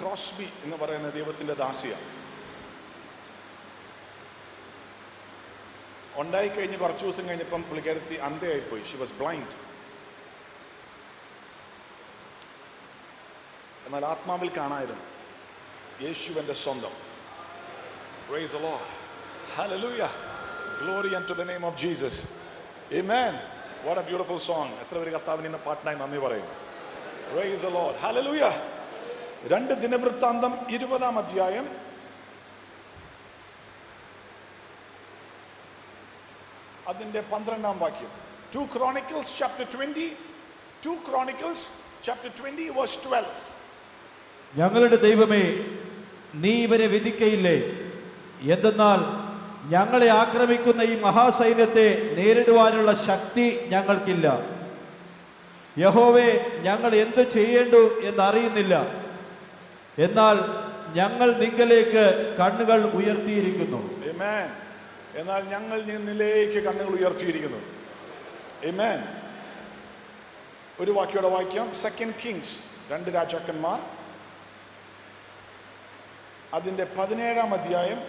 Crosby എന്ന് പറയുന്ന ദൈവത്തിന്റെ ദാസിയാണ് ഉണ്ടായി കഴിഞ്ഞ് കുറച്ച് ദിവസം കഴിഞ്ഞപ്പം പുള്ളിക്കാരത്തി അന്ധയായിപ്പോയി ഷി വാസ് ബ്ലൈൻഡ് എന്നാൽ ആത്മാവിൽ കാണായിരുന്നു യേശുവിന്റെ സ്വന്തം Praise the Lord. Hallelujah. Glory unto the name of Jesus. Amen. What a beautiful song. എത്ര പേര് കർത്താവിന് ഇന്ന് പാട്ടിനായി നന്ദി പറയും Praise the Lord. Hallelujah. രണ്ട് ദിനവൃത്താന്തം ഇരുപതാം അധ്യായം അതിന്റെ പന്ത്രണ്ടാം വാക്യം two Chronicles chapter twenty two Chronicles chapter twenty verse twelve ഞങ്ങളുടെ ദൈവമേ നീ ഇവരെ വിധിക്കയില്ലേ എന്തെന്നാൽ ഞങ്ങളെ ആക്രമിക്കുന്ന ഈ മഹാസൈന്യത്തെ നേരിടുവാനുള്ള ശക്തി ഞങ്ങൾക്കില്ല യഹോവേ ഞങ്ങൾ എന്ത് ചെയ്യേണ്ടു എന്നറിയുന്നില്ല എന്നാൽ ഞങ്ങൾ നിങ്കലേക്ക് കണ്ണുകൾ ഉയർത്തിയിരിക്കുന്നു Amen. എന്നാൽ ഞങ്ങൾ നിന്നിലേക്ക് കണ്ണുകൾ ഉയർത്തിയിരിക്കുന്നു Amen. ഒരു വാക്യോടെ വായിക്കാം സെക്കൻഡ് കിങ്സ് രണ്ട് രാജാക്കന്മാർ അതിന്റെ പതിനേഴാം അധ്യായം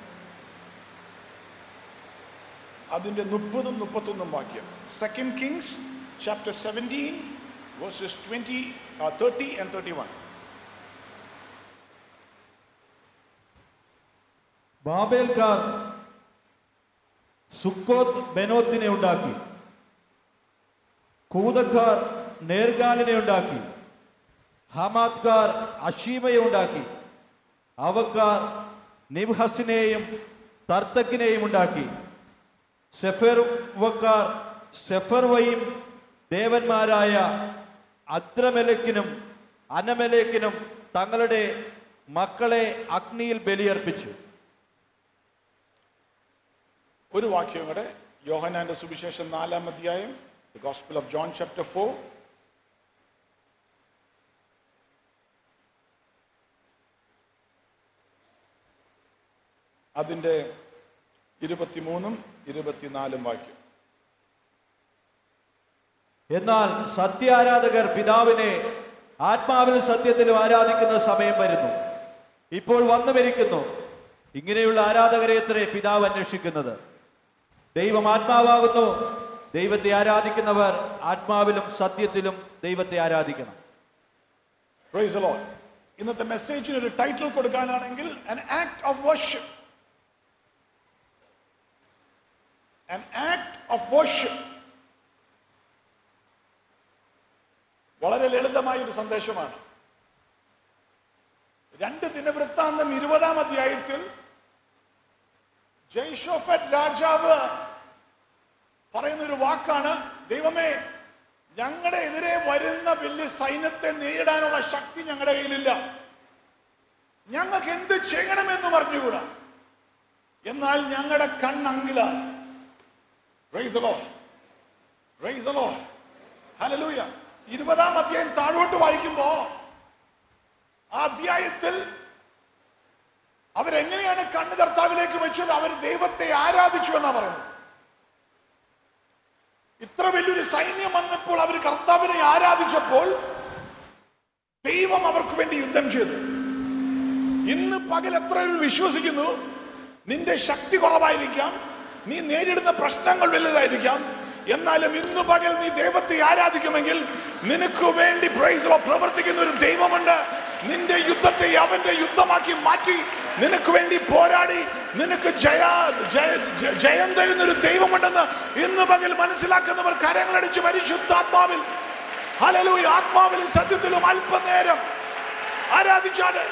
അതിന്റെ മുപ്പതും മുപ്പത്തൊന്നും വാക്യം second Kings chapter seventeen verses twenty thirty and thirty one ബാബേൽക്കാർ സുക്കോത്ത് ബെനോത്തിനെ ഉണ്ടാക്കി കൂതക്കാർ നേർഗാലിനെ ഉണ്ടാക്കി ഹമാത്കാർ അഷീമയെ ഉണ്ടാക്കി അവക്കാർ നിബ്ഹസിനെയും തർത്തക്കിനെയും ഉണ്ടാക്കി സെഫർവക്കാർ സെഫർവയും ദേവന്മാരായ അദ്രമെലക്കിനും അനമെലേക്കിനും തങ്ങളുടെ മക്കളെ അഗ്നിയിൽ ബലിയർപ്പിച്ചു ഒരു വാക്യം കൂടെ യോഹനാന്റെ സുവിശേഷം നാലാം അധ്യായം Gospel of John chapter four അതിന്റെ ഇരുപത്തിമൂന്നും ഇരുപത്തിനാലും വാക്യം എന്നാൽ സത്യാരാധകർ പിതാവിനെ ആത്മാവിലും സത്യത്തിലും ആരാധിക്കുന്ന സമയം വരുന്നു ഇപ്പോൾ വന്നു മരിക്കുന്നു ഇങ്ങനെയുള്ള ആരാധകരെ എത്രേ പിതാവ് അന്വേഷിക്കുന്നത് ദൈവം ആത്മാവാകുന്നു ദൈവത്തെ ആരാധിക്കുന്നവർ ആത്മാവിലും സത്യത്തിലും ദൈവത്തെ ആരാധിക്കണം പ്രൈസ് ലോഡ് ഇന്നത്തെ മെസ്സേജിന് ഒരു ടൈറ്റിൽ കൊടുക്കാനാണെങ്കിൽ an act of worship an act of worship വളരെ ലളിതമായ ഒരു സന്ദേശമാണ് രണ്ട് ദിനവൃത്താന്തം ഇരുപതാം അധ്യായത്തിൽ ജയ്ഷോഫറ്റ് രാജാവ് പറയുന്ന ഒരു വാക്കാണ് ദൈവമേ ഞങ്ങളുടെ എതിരെ വരുന്ന വലിയ സൈന്യത്തെ നേരിടാനുള്ള ശക്തി ഞങ്ങളുടെ കയ്യിലില്ല ഞങ്ങൾക്ക് എന്ത് ചെയ്യണമെന്ന് പറഞ്ഞുകൂടാ എന്നാൽ ഞങ്ങളുടെ കണ്ണങ്കിലാണ് Praise the Lord. Praise the Lord. Hallelujah. ഇരുപതാം അധ്യായം താഴോട്ട് വായിക്കുമ്പോ ആ അധ്യായത്തിൽ അവരെങ്ങനെയാണ് കണ്ണ് കർത്താവിലേക്ക് വെച്ചത് അവർ ദൈവത്തെ ആരാധിച്ചു എന്നാ പറയുന്നത് ഇത്ര വലിയൊരു സൈന്യം വന്നപ്പോൾ അവർ കർത്താവിനെ ആരാധിച്ചപ്പോൾ ദൈവം അവർക്ക് വേണ്ടി യുദ്ധം ചെയ്തു ഇന്ന് പകൽ എത്ര പേര് വിശ്വസിക്കുന്നു നിന്റെ ശക്തി കുറവായിരിക്കാം നീ നേരിടുന്ന പ്രശ്നങ്ങൾ വലുതായിരിക്കാം എന്നാലും ഇന്ന് പകൽ നീ ദൈവത്തെ ആരാധിക്കുമെങ്കിൽ നിനക്ക് വേണ്ടി പ്രൈസ് പ്രവർത്തിക്കുന്ന ഒരു ദൈവമുണ്ട് നിന്റെ യുദ്ധത്തെ അവന്റെ യുദ്ധമാക്കി മാറ്റി നിനക്ക് വേണ്ടി പോരാടി നിനക്ക് ജയ ജയ- ജയ- ജയം തരുന്ന ഒരു ദൈവമുണ്ടെന്ന് ഇന്ന് പകൽ മനസ്സിലാക്കുന്നവർ കരങ്ങളടിച്ച് പരിശുദ്ധാത്മാവിൽ ഹലലൂയ ആത്മാവിലും സത്യത്തിലും അല്പനേരം ആരാധിച്ചാല്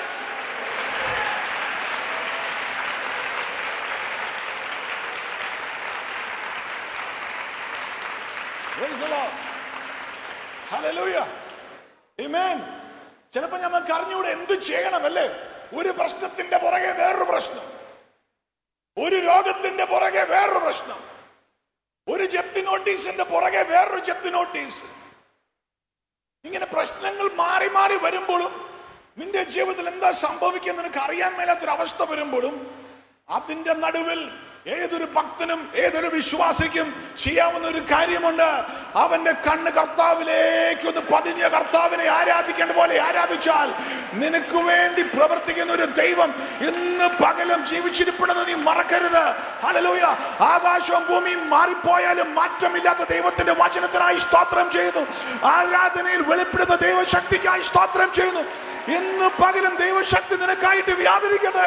Praise the Lord. Hallelujah. Amen. ചിലപ്പോ നമുക്ക് അറിഞ്ഞൂടെ എന്ത് ചെയ്യണം അല്ലേ ഒരു പ്രശ്നത്തിന്റെ പുറകെ വേറൊരു പ്രശ്നം ഒരു രോഗത്തിന്റെ പുറകെ വേറൊരു പ്രശ്നം ഒരു ജപ്തി നോട്ടീസിന്റെ പുറകെ വേറൊരു ജപ്തി നോട്ടീസ് ഇങ്ങനെ പ്രശ്നങ്ങൾ മാറി മാറി വരുമ്പോഴും നിന്റെ ജീവിതത്തിൽ എന്താ സംഭവിക്കുക നിനക്ക് അറിയാൻ മേലാത്തൊരു അവസ്ഥ വരുമ്പോഴും അതിന്റെ നടുവിൽ ഏതൊരു ഭക്തനും ഏതൊരു വിശ്വാസിക്കും ചെയ്യാവുന്ന ഒരു കാര്യമുണ്ട് അവന്റെ കണ്ണ് കർത്താവിലേക്ക് ഒന്ന് പതിഞ്ഞ കർത്താവിനെ ആരാധിക്കേണ്ട പോലെ ആരാധിച്ചാൽ നിനക്ക് വേണ്ടി പ്രവർത്തിക്കുന്ന ഒരു ദൈവം ഇന്ന് പകലും ജീവിച്ചിരിപ്പെടുന്നത് നീ മറക്കരുത് ഹല്ലേലൂയ ആകാശവും ഭൂമിയും മാറിപ്പോയാലും മാറ്റമില്ലാത്ത ദൈവത്തിന്റെ വചനത്തിനായി സ്തോത്രം ചെയ്യുന്നു ആരാധനയിൽ വെളിപ്പെടുന്ന ദൈവശക്തിക്കായി സ്തോത്രം ചെയ്യുന്നു ഇന്ന് പകലും ദൈവശക്തി നിനക്കായിട്ട് വ്യാപരിക്കട്ടെ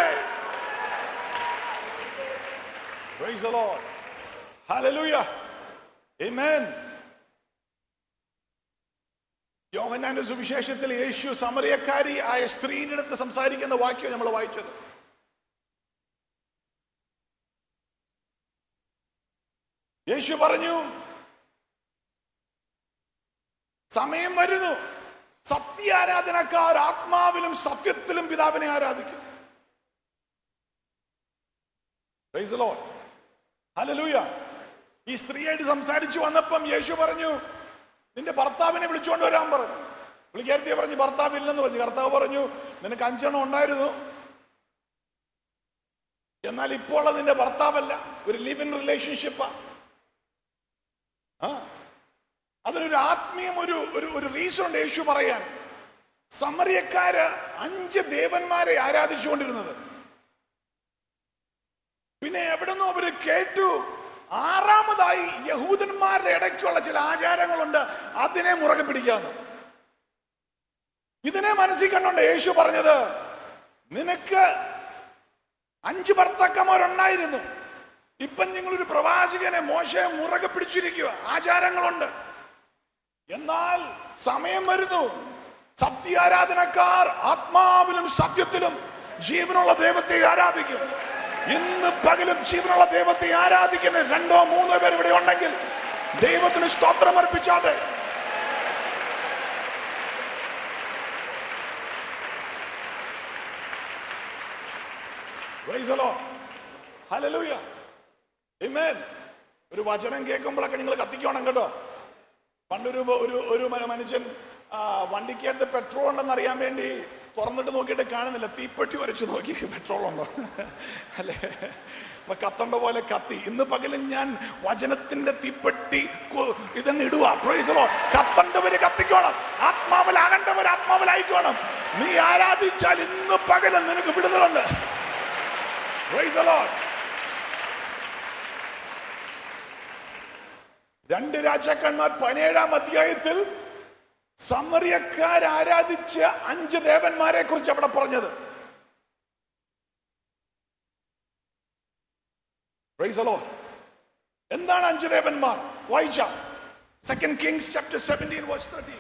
Praise the Lord. Hallelujah. Amen. യോഹന്നാന്റെ സുവിശേഷത്തിൽ യേശു സമറിയക്കാരി ആയ സ്ത്രീയുടെ അടുത്ത് സംസാരിക്കുന്ന വാക്യം നമ്മൾ വായിച്ചത് യേശു പറഞ്ഞു സമയം വരുന്നു സത്യാരാധനക്കാർ ആത്മാവിലും സത്യത്തിലും പിതാവിനെ ആരാധിക്കും Praise the Lord. Hallelujah. ഈ സ്ത്രീയായിട്ട് സംസാരിച്ചു വന്നപ്പം യേശു പറഞ്ഞു നിന്റെ ഭർത്താവിനെ വിളിച്ചുകൊണ്ട് വരാൻ പറഞ്ഞു പുള്ളിക്കാരത്തിയെ പറഞ്ഞു ഭർത്താവില്ലെന്ന് പറഞ്ഞു കർത്താവ് പറഞ്ഞു നിനക്ക് അഞ്ചെണ്ണം ഉണ്ടായിരുന്നു എന്നാൽ ഇപ്പോൾ അത് നിന്റെ ഭർത്താവല്ല ഒരു ലിവ് ഇൻ റിലേഷൻഷിപ്പാ ആ അതിനൊരു ആത്മീയം ഒരു ഒരു ഒരു റീസൺ ഉണ്ട് യേശു പറയാൻ സമറിയക്കാര് അഞ്ച് ദേവന്മാരെ ആരാധിച്ചുകൊണ്ടിരുന്നത് പിന്നെ എവിടുന്നോ അവര് കേട്ടു ആറാമതായി യഹൂദന്മാരുടെ ഇടയ്ക്കുള്ള ചില ആചാരങ്ങളുണ്ട് അതിനെ മുറകെ പിടിക്കാന്ന് ഇതിനെ മനസ്സിൽ കണ്ടോണ്ട് യേശു പറഞ്ഞത് നിനക്ക് അഞ്ച് ഭർത്താക്കന്മാരുണ്ടായിരുന്നു ഇപ്പം നിങ്ങളൊരു പ്രവാചകനെ മോശയെ മുറകെ പിടിച്ചിരിക്കുക ആചാരങ്ങളുണ്ട് എന്നാൽ സമയം വരുന്നു സത്യാരാധനക്കാർ ആത്മാവിലും സത്യത്തിലും ജീവനുള്ള ദൈവത്തെ ആരാധിക്കും ഇന്ന് പകലും ജീവനുള്ള ദൈവത്തെ ആരാധിക്കുന്ന രണ്ടോ മൂന്നോ പേർ ഇവിടെ ഉണ്ടെങ്കിൽ ദൈവത്തിന് സ്തോത്രം അർപ്പിച്ചാട്ടെ Praise the Lord. Hallelujah. Amen. ഒരു വചനം കേൾക്കുമ്പോഴൊക്കെ നിങ്ങൾ കത്തിക്കണം കേട്ടോ പണ്ടൊരു ഒരു ഒരു മ- മനുഷ്യൻ ആ, വണ്ടിക്കകത്ത് പെട്രോൾ ഉണ്ടെന്ന് അറിയാൻ വേണ്ടി തുറന്നിട്ട് നോക്കിയിട്ട് കാണുന്നില്ല തീപ്പെട്ടി വരച്ച് നോക്കി പെട്രോൾ ഉണ്ടോ അല്ലേ അപ്പൊ കത്തണ്ട പോലെ കത്തി ഇന്ന് പകലും ഞാൻ വചനത്തിന്റെ തീപ്പെട്ടി കു- ഇതങ്ങ് ഇടുക പ്രൈസലോ കത്തണ്ടവര് കത്തിക്കോണം ആത്മാവിലാകേണ്ടവർ ആത്മാവിലായിക്കോണം നീ ആരാധിച്ചാൽ ഇന്ന് പകലും നിനക്ക് വിടുതലുണ്ട് Praise the Lord. രണ്ട് രാജാക്കന്മാർ പതിനേഴാം അധ്യായത്തിൽ സമറിയക്കാർ ആരാധിച്ച അഞ്ച് ദേവന്മാരെ കുറിച്ച് അവിടെ പറഞ്ഞത് Praise the Lord. എന്താണ് അഞ്ച് ദേവന്മാർ വായിച്ച second Kings chapter seventeen verse thirteen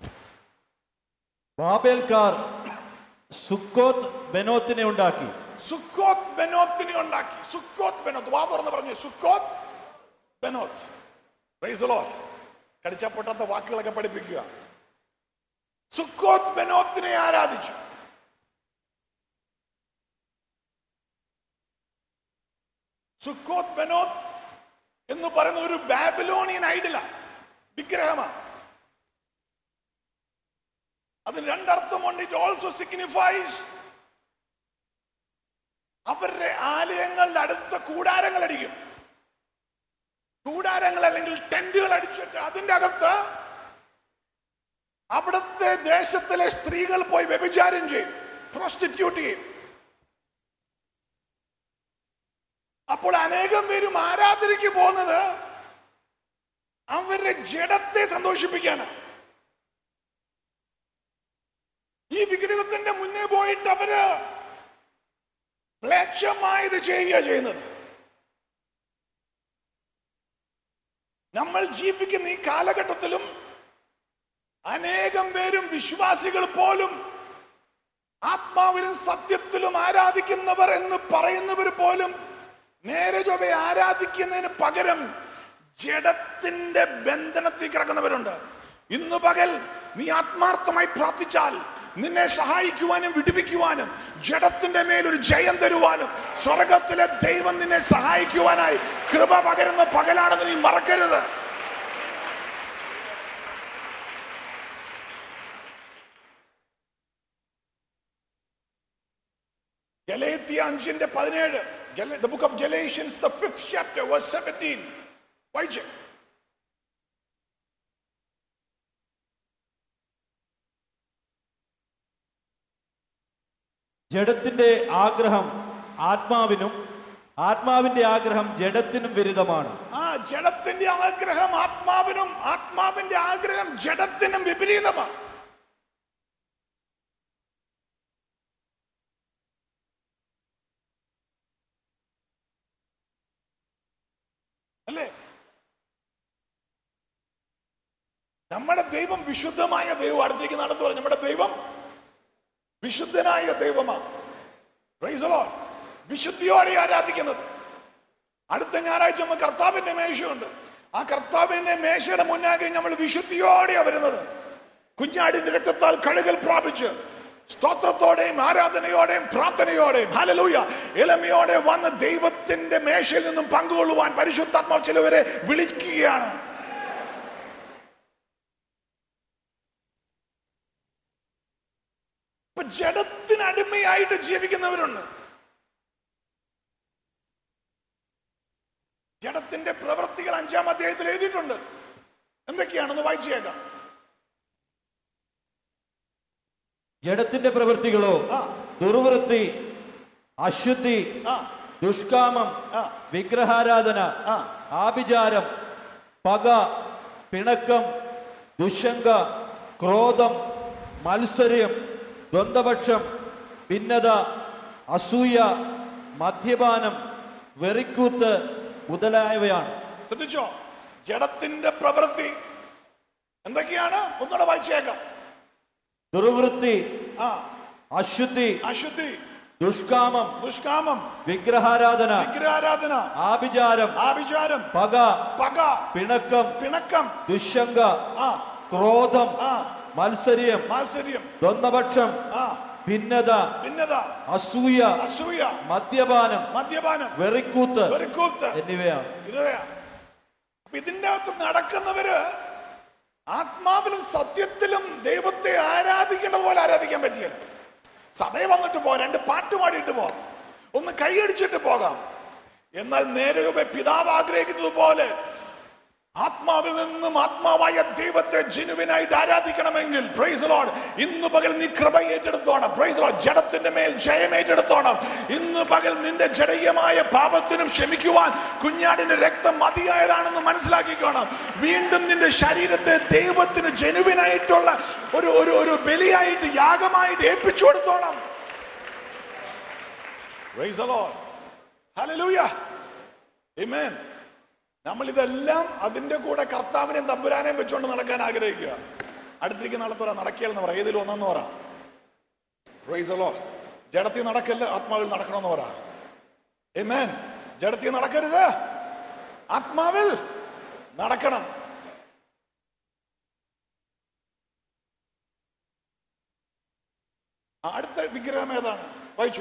ബാബേൽക്കാർ സുക്കോത്ത് ബെനോത്തിനെ ഉണ്ടാക്കി സുക്കോത്ത് ബെനോത്തിനെ ഉണ്ടാക്കി സുക്കോത്ത് ബെനോത്ത് വാ തുറന്ന് പറഞ്ഞു സുക്കോത്ത് ബെനോത്ത് പ്രൈസ് ലോഡ് കടിച്ച പൊട്ടാത്ത വാക്കുകളൊക്കെ പഠിപ്പിക്കുക സുക്കോത്ത് ബെനോത്തിനെ ആരാധിച്ചു സുക്കോത്ത് ബെനോത്ത് എന്ന് പറയുന്ന ഒരു ബാബിലോണിയൻ ഐഡല വിഗ്രഹമാണ് അതിന് രണ്ടർത്ഥമുണ്ട് ഇറ്റ് ഓൾസോ സിഗ്നിഫൈസ് അവരുടെ ആലയങ്ങളുടെ അടുത്ത കൂടാരങ്ങൾ അടിക്കും കൂടാരങ്ങൾ അല്ലെങ്കിൽ ടെന്റുകൾ അടിച്ചിട്ട് അതിന്റെ അകത്ത് അവിടുത്തെ ദേശത്തിലെ സ്ത്രീകൾ പോയി വ്യഭിചാരം ചെയ്യും പ്രോസ്റ്റിറ്റ്യൂട്ട് ചെയ്യും അപ്പോൾ അനേകം പേരും ആരാധനയ്ക്ക് പോകുന്നത് അവരുടെ ജഡത്തെ സന്തോഷിപ്പിക്കാനാണ് ഈ വിഗ്രഹത്തിന്റെ മുന്നേ പോയിട്ട് അവര് മ്ലേച്ഛമായത് ചെയ്യുക ചെയ്യുന്നത് നമ്മൾ ജീവിക്കുന്ന ഈ കാലഘട്ടത്തിലും അനേകം പേരും വിശ്വാസികൾ പോലും ആത്മാവിലും സത്യത്തിലും ആരാധിക്കുന്നവർ എന്ന് പറയുന്നവർ പോലും നേരെ ചൊവ്വെ ആരാധിക്കുന്നതിന് പകരം ജഡത്തിന്റെ ബന്ധനത്തിൽ കിടക്കുന്നവരുണ്ട് ഇന്ന് പകൽ നീ ആത്മാർത്ഥമായി പ്രാർത്ഥിച്ചാൽ നിന്നെ സഹായിക്കുവാനും വിടുവിക്കുവാനും ജഡത്തിന്റെ മേൽ ഒരു ജയം തരുവാനും സ്വർഗത്തിലെ ദൈവം നിന്നെ സഹായിക്കുവാനായി കൃപ പകരുന്ന പകലാണെന്ന് നീ മറക്കരുത് ഗലേത്തിയ അഞ്ചിന്റെ പതിനേഴ് Gal- the book of Galatians, the fifth chapter, verse 17. വായിച്ചേ ജഡത്തിന്റെ ആഗ്രഹം ആത്മാവിനും ആത്മാവിന്റെ ആഗ്രഹം ജഡത്തിനും വിരുദ്ധമാണ് ആ ജഡത്തിന്റെ ആഗ്രഹം ആത്മാവിനും ആത്മാവിന്റെ ആഗ്രഹം ജഡത്തിനും വിപരീതമാണ് അല്ലേ നമ്മുടെ ദൈവം വിശുദ്ധമായ ദൈവം അടുത്തേക്ക് നടന്നു പറഞ്ഞു നമ്മുടെ ദൈവം വിശുദ്ധനായ ദൈവമാണ് Praise the Lord. വിശുദ്ധിയോടെ ആരാധിക്കുന്നത് അടുത്ത ഞായറാഴ്ച നമ്മൾ കർത്താവിന്റെ മേശയുണ്ട് ആ കർത്താവിന്റെ മേശയുടെ മുന്നാകെ നമ്മൾ വിശുദ്ധിയോടെയാ വരുന്നത് കുഞ്ഞാടിന്റെ രക്തത്താൽ കഴുകൽ പ്രാപിച്ച് സ്തോത്രത്തോടെയും ആരാധനയോടെയും പ്രാർത്ഥനയോടെയും ഹലലൂയ ഇളമയോടെ വന്ന് ദൈവത്തിന്റെ മേശയിൽ നിന്നും പങ്കുകൊള്ളുവാൻ പരിശുദ്ധാത്മാവ് ചിലവരെ വിളിക്കുകയാണ് ഇപ്പൊ ജഡത്തിന് അടിമയായിട്ട് ജീവിക്കുന്നവരുണ്ട് ജഡത്തിന്റെ പ്രവൃത്തികൾ അഞ്ചാം അധ്യായത്തിൽ എഴുതിയിട്ടുണ്ട് എന്തൊക്കെയാണെന്ന് വായിച്ചേക്കാം ജഡത്തിന്റെ പ്രവൃത്തികളോ ആ. ദുർവൃത്തി അശുദ്ധി ആ ദുഷ്കാമം ആ. വിഗ്രഹാരാധന ആ. ആഭിചാരം പക പിണക്കം ദുശങ്ക ക്രോധം മത്സര്യം ദ്വന്ദ്പക്ഷം ഭിന്നത അസൂയ മദ്യപാനം വെറിക്കൂത്ത് മുതലായവയാണ് ശ്രദ്ധിച്ചോ ജഡത്തിന്റെ പ്രവൃത്തി എന്തൊക്കെയാണ് ഒന്നുകൂടെ വായിച്ചേക്കാം ദുർവൃത്തി ആ അശുദ്ധി അശുദ്ധി ദുഷ്കാമം ദുഷ്കാമം വിഗ്രഹാരാധന വിഗ്രഹാരാധന ആഭിചാരം ആഭിചാരം പക പക പിണക്കം പിണക്കം ദുശങ്ക ആ ക്രോധം ആ മത്സര്യം മാത്സര്യം ദ്വന്ദ്പക്ഷം ആ ഭിന്നത ഭിന്നത അസൂയ അസൂയ മദ്യപാനം മദ്യപാനം വെറിക്കൂത്ത് വെറുക്കൂത്ത് എന്നിവയാണ് ഇതയാ അപ്പൊ ഇതിന്റെ അകത്ത് നടക്കുന്നവര് ആത്മാവിലും സത്യത്തിലും ദൈവത്തെ ആരാധിക്കേണ്ടത് പോലെ ആരാധിക്കാൻ പറ്റിയല്ല സഭയിൽ വന്നിട്ട് പോ രണ്ട് പാട്ട് പാടിയിട്ട് പോ ഒന്ന് കൈയടിച്ചിട്ട് പോകാം എന്നാൽ നേരെ പിതാവ് ആഗ്രഹിക്കുന്നത് പോലെ ആത്മാവിൽ നിന്നും ആത്മാവായ ദൈവത്തെ ജനുവിനായിട്ട് ആരാധിക്കണമെങ്കിൽ പ്രൈസ് ലോഡ് ഇന്ന് പകൽ നീ കൃപ ഏറ്റെടുത്തോണം പ്രൈസ് ലോഡ് ജഡത്തിന്റെ മേൽ ജയം ഏറ്റെടുത്തോണം ഇന്ന് പകൽ നിന്റെ ജടീയമായ പാപത്തിനും ക്ഷമിക്കുവാൻ കുഞ്ഞാടിന്റെ രക്തം മതിയായതാണെന്ന് മനസ്സിലാക്കിക്കോണം വീണ്ടും നിന്റെ ശരീരത്തെ ദൈവത്തിന് ജനുവിനായിട്ടുള്ള ഒരു ഒരു ഒരു ബലിയായിട്ട് യാഗമായിട്ട് ഏൽപ്പിച്ചു കൊടുത്തോണം Praise the Lord. Hallelujah. Amen. നമ്മൾ ഇതെല്ലാം അതിന്റെ കൂടെ കർത്താവിനെയും തമ്പുരാനെയും വെച്ചുകൊണ്ട് നടക്കാൻ ആഗ്രഹിക്കുക അടുത്തിരിക്കുന്ന നാളെ പറ നടക്കിയെന്ന് പറ ഏതിലും ഒന്നെന്ന് പറ പ്രൈസലോ ജഡത്തിൽ നടക്കല്ല ആത്മാവിൽ നടക്കണമെന്ന് പറ Amen. ജഡത്തിൽ നടക്കരുത് ആത്മാവിൽ നടക്കണം ആ, അടുത്ത വിഗ്രഹം ഏതാണ് വായിച്ചു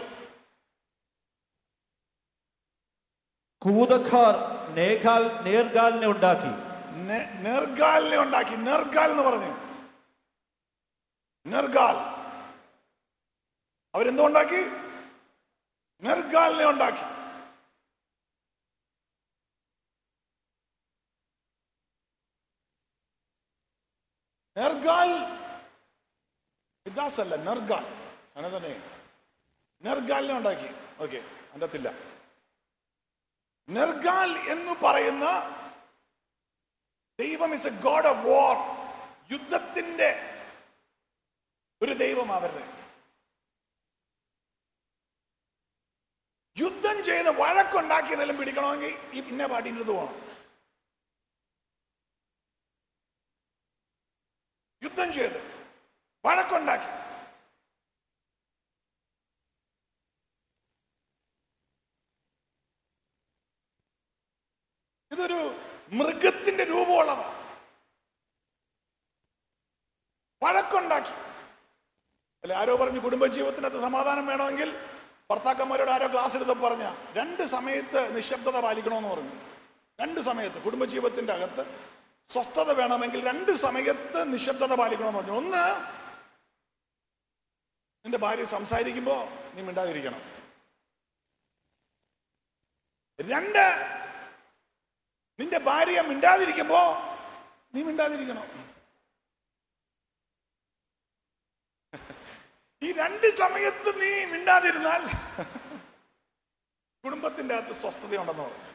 കൂതക്കാർ നേകാൽ നേർഗാലിനെ ഉണ്ടാക്കി നെ- നെർഗാലിനെ ഉണ്ടാക്കി നെർഗാൽ എന്ന് പറഞ്ഞു നെർഗാൽ അവരെന്തുണ്ടാക്കി നെർഗാലിനെ ഉണ്ടാക്കി നെർഗാൽ വിദാസ് അല്ല നെർഗാൽ അങ്ങനെ തന്നെ നെർഗാലിനെ ഉണ്ടാക്കി ഓക്കെ അതിൻ്റെ അകത്തില്ല നെർഗാൽ എന്ന് പറയുന്ന ദൈവം is a god of war യുദ്ധത്തിന്റെ ഒരു ദൈവം അവരുടെ യുദ്ധം ചെയ്ത് വഴക്കുണ്ടാക്കി നിലം പിടിക്കണമെങ്കിൽ ഈ പിന്നെ പാട്ടിൻ്റെ പോകണം യുദ്ധം ചെയ്ത് വഴക്കുണ്ടാക്കി ഇതൊരു മൃഗത്തിന്റെ രൂപമുള്ളതാണ് വഴക്കുണ്ടാക്കി അല്ലെ ആരോ പറഞ്ഞു കുടുംബജീവിതത്തിനകത്ത് സമാധാനം വേണമെങ്കിൽ ഭർത്താക്കന്മാരോട് ആരോ ക്ലാസ് എടുത്ത് പറഞ്ഞ രണ്ട് സമയത്ത് നിശബ്ദത പാലിക്കണമെന്ന് പറഞ്ഞു രണ്ട് സമയത്ത് കുടുംബജീവിതത്തിന്റെ അകത്ത് സ്വസ്ഥത വേണമെങ്കിൽ രണ്ട് സമയത്ത് നിശബ്ദത പാലിക്കണമെന്ന് പറഞ്ഞു ഒന്ന് നിന്റെ ഭാര്യ സംസാരിക്കുമ്പോ നീ മിണ്ടാതിരിക്കണം രണ്ട് നിന്റെ ഭാര്യ മിണ്ടാതിരിക്കുമ്പോ നീ മിണ്ടാതിരിക്കണം ഈ രണ്ട് സമയത്ത് നീ മിണ്ടാതിരുന്നാൽ കുടുംബത്തിന്റെ അകത്ത് സ്വസ്ഥതയുണ്ടെന്ന് പറഞ്ഞു